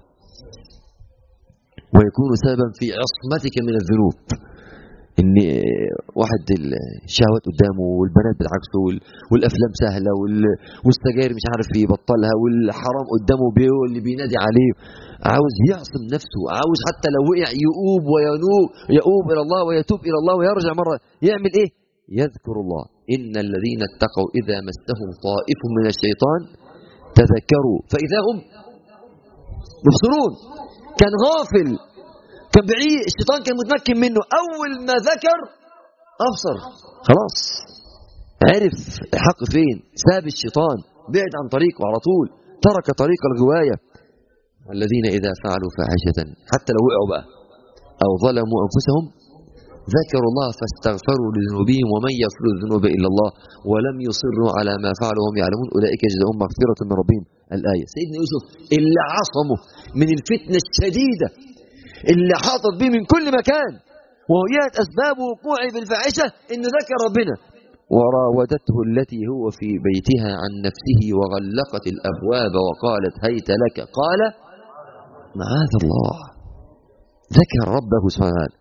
Speaker 2: ويكون سببا في عصمتك من الذنوب ان واحد الشهوات قدامه والبنات بالعكس والافلام سهله والسجاير مش عارف يبطلها والحرام قدامه بيه اللي بينادي عليه عاوز يعصم نفسه عاوز حتى لو وقع يؤوب وينوب يؤوب الى الله ويتوب الى الله ويرجع مره يعمل ايه يذكر الله ان الذين اتقوا اذا مسهم طائف من الشيطان تذكروا فاذا هم مبصرون كان غافل كان بعيد الشيطان كان متمكن منه اول ما ذكر ابصر خلاص عرف الحق فين ساب الشيطان بعد عن طريقه على طول ترك طريق الغوايه الذين اذا فعلوا فاحشه حتى لو وقعوا بقى او ظلموا انفسهم ذكروا الله فاستغفروا لذنوبهم ومن يغفر الذنوب الا الله ولم يصروا على ما فعلوا وهم يعلمون اولئك يجزاهم مغفره من ربهم الايه سيدنا يوسف اللي عصمه من الفتنه الشديده اللي حاطط به من كل مكان وهي أسباب وقوعه في الفاحشة إنه ذكر ربنا وراودته التي هو في بيتها عن نفسه وغلقت الأبواب وقالت هيت لك قال معاذ الله ذكر ربه سبحانه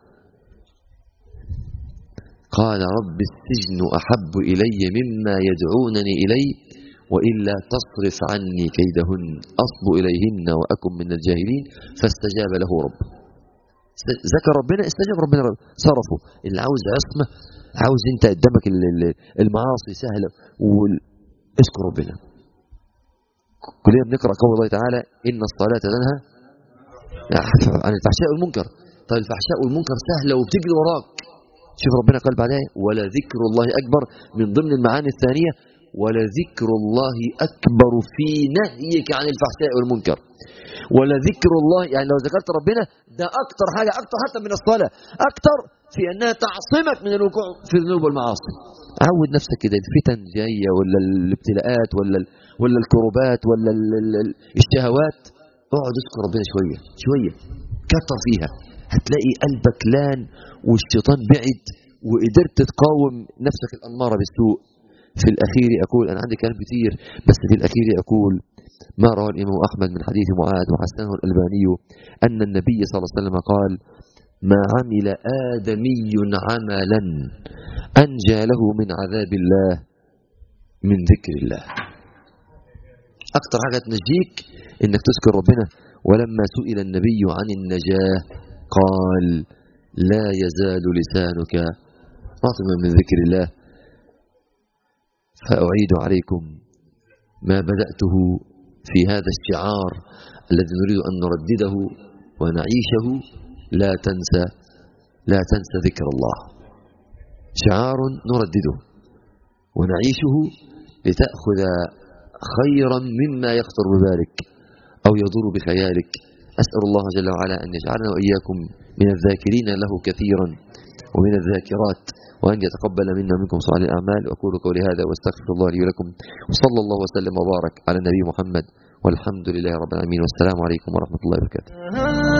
Speaker 2: قال رب السجن أحب إلي مما يدعونني إليه وإلا تصرف عني كيدهن أصب إليهن وأكن من الجاهلين فاستجاب له ربه ذكر ربنا استجاب ربنا رب. صرفه اللي عاوز عصمه عاوز انت قدامك المعاصي سهله اذكر ربنا كلنا بنقرا قول الله تعالى ان الصلاه تنهى عن الفحشاء والمنكر طيب الفحشاء والمنكر سهله وبتجري وراك شوف ربنا قال بعدها ولا ذكر الله اكبر من ضمن المعاني الثانيه ولا ذكر الله اكبر في نهيك عن الفحشاء والمنكر ولا ذكر الله يعني لو ذكرت ربنا ده اكتر حاجه اكتر حتى من الصلاه اكتر في انها تعصمك من الوقوع في الذنوب والمعاصي عود نفسك كده الفتن جايه ولا الابتلاءات ولا ولا الكروبات ولا الشهوات اقعد اذكر ربنا شويه شويه كتر فيها هتلاقي قلبك لان والشيطان بعد وقدرت تقاوم نفسك الاماره بالسوء في الاخير اقول انا عندي كلام كتير بس في الاخير اقول ما روى الإمام أحمد من حديث معاذ وحسنه الألباني أن النبي صلى الله عليه وسلم قال ما عمل آدمي عملا أنجى له من عذاب الله من ذكر الله أكثر حاجة تنجيك إنك تذكر ربنا ولما سئل النبي عن النجاة قال لا يزال لسانك رطبا من ذكر الله فأعيد عليكم ما بدأته في هذا الشعار الذي نريد أن نردده ونعيشه لا تنسى لا تنسى ذكر الله شعار نردده ونعيشه لتأخذ خيرا مما يخطر ببالك أو يضر بخيالك أسأل الله جل وعلا أن يجعلنا وإياكم من الذاكرين له كثيرا ومن الذاكرات وأن يتقبل منا منكم صالح الأعمال وأقول قولي هذا واستغفر الله لي ولكم وصلى الله وسلم وبارك على النبي محمد والحمد لله رب العالمين والسلام عليكم ورحمة الله وبركاته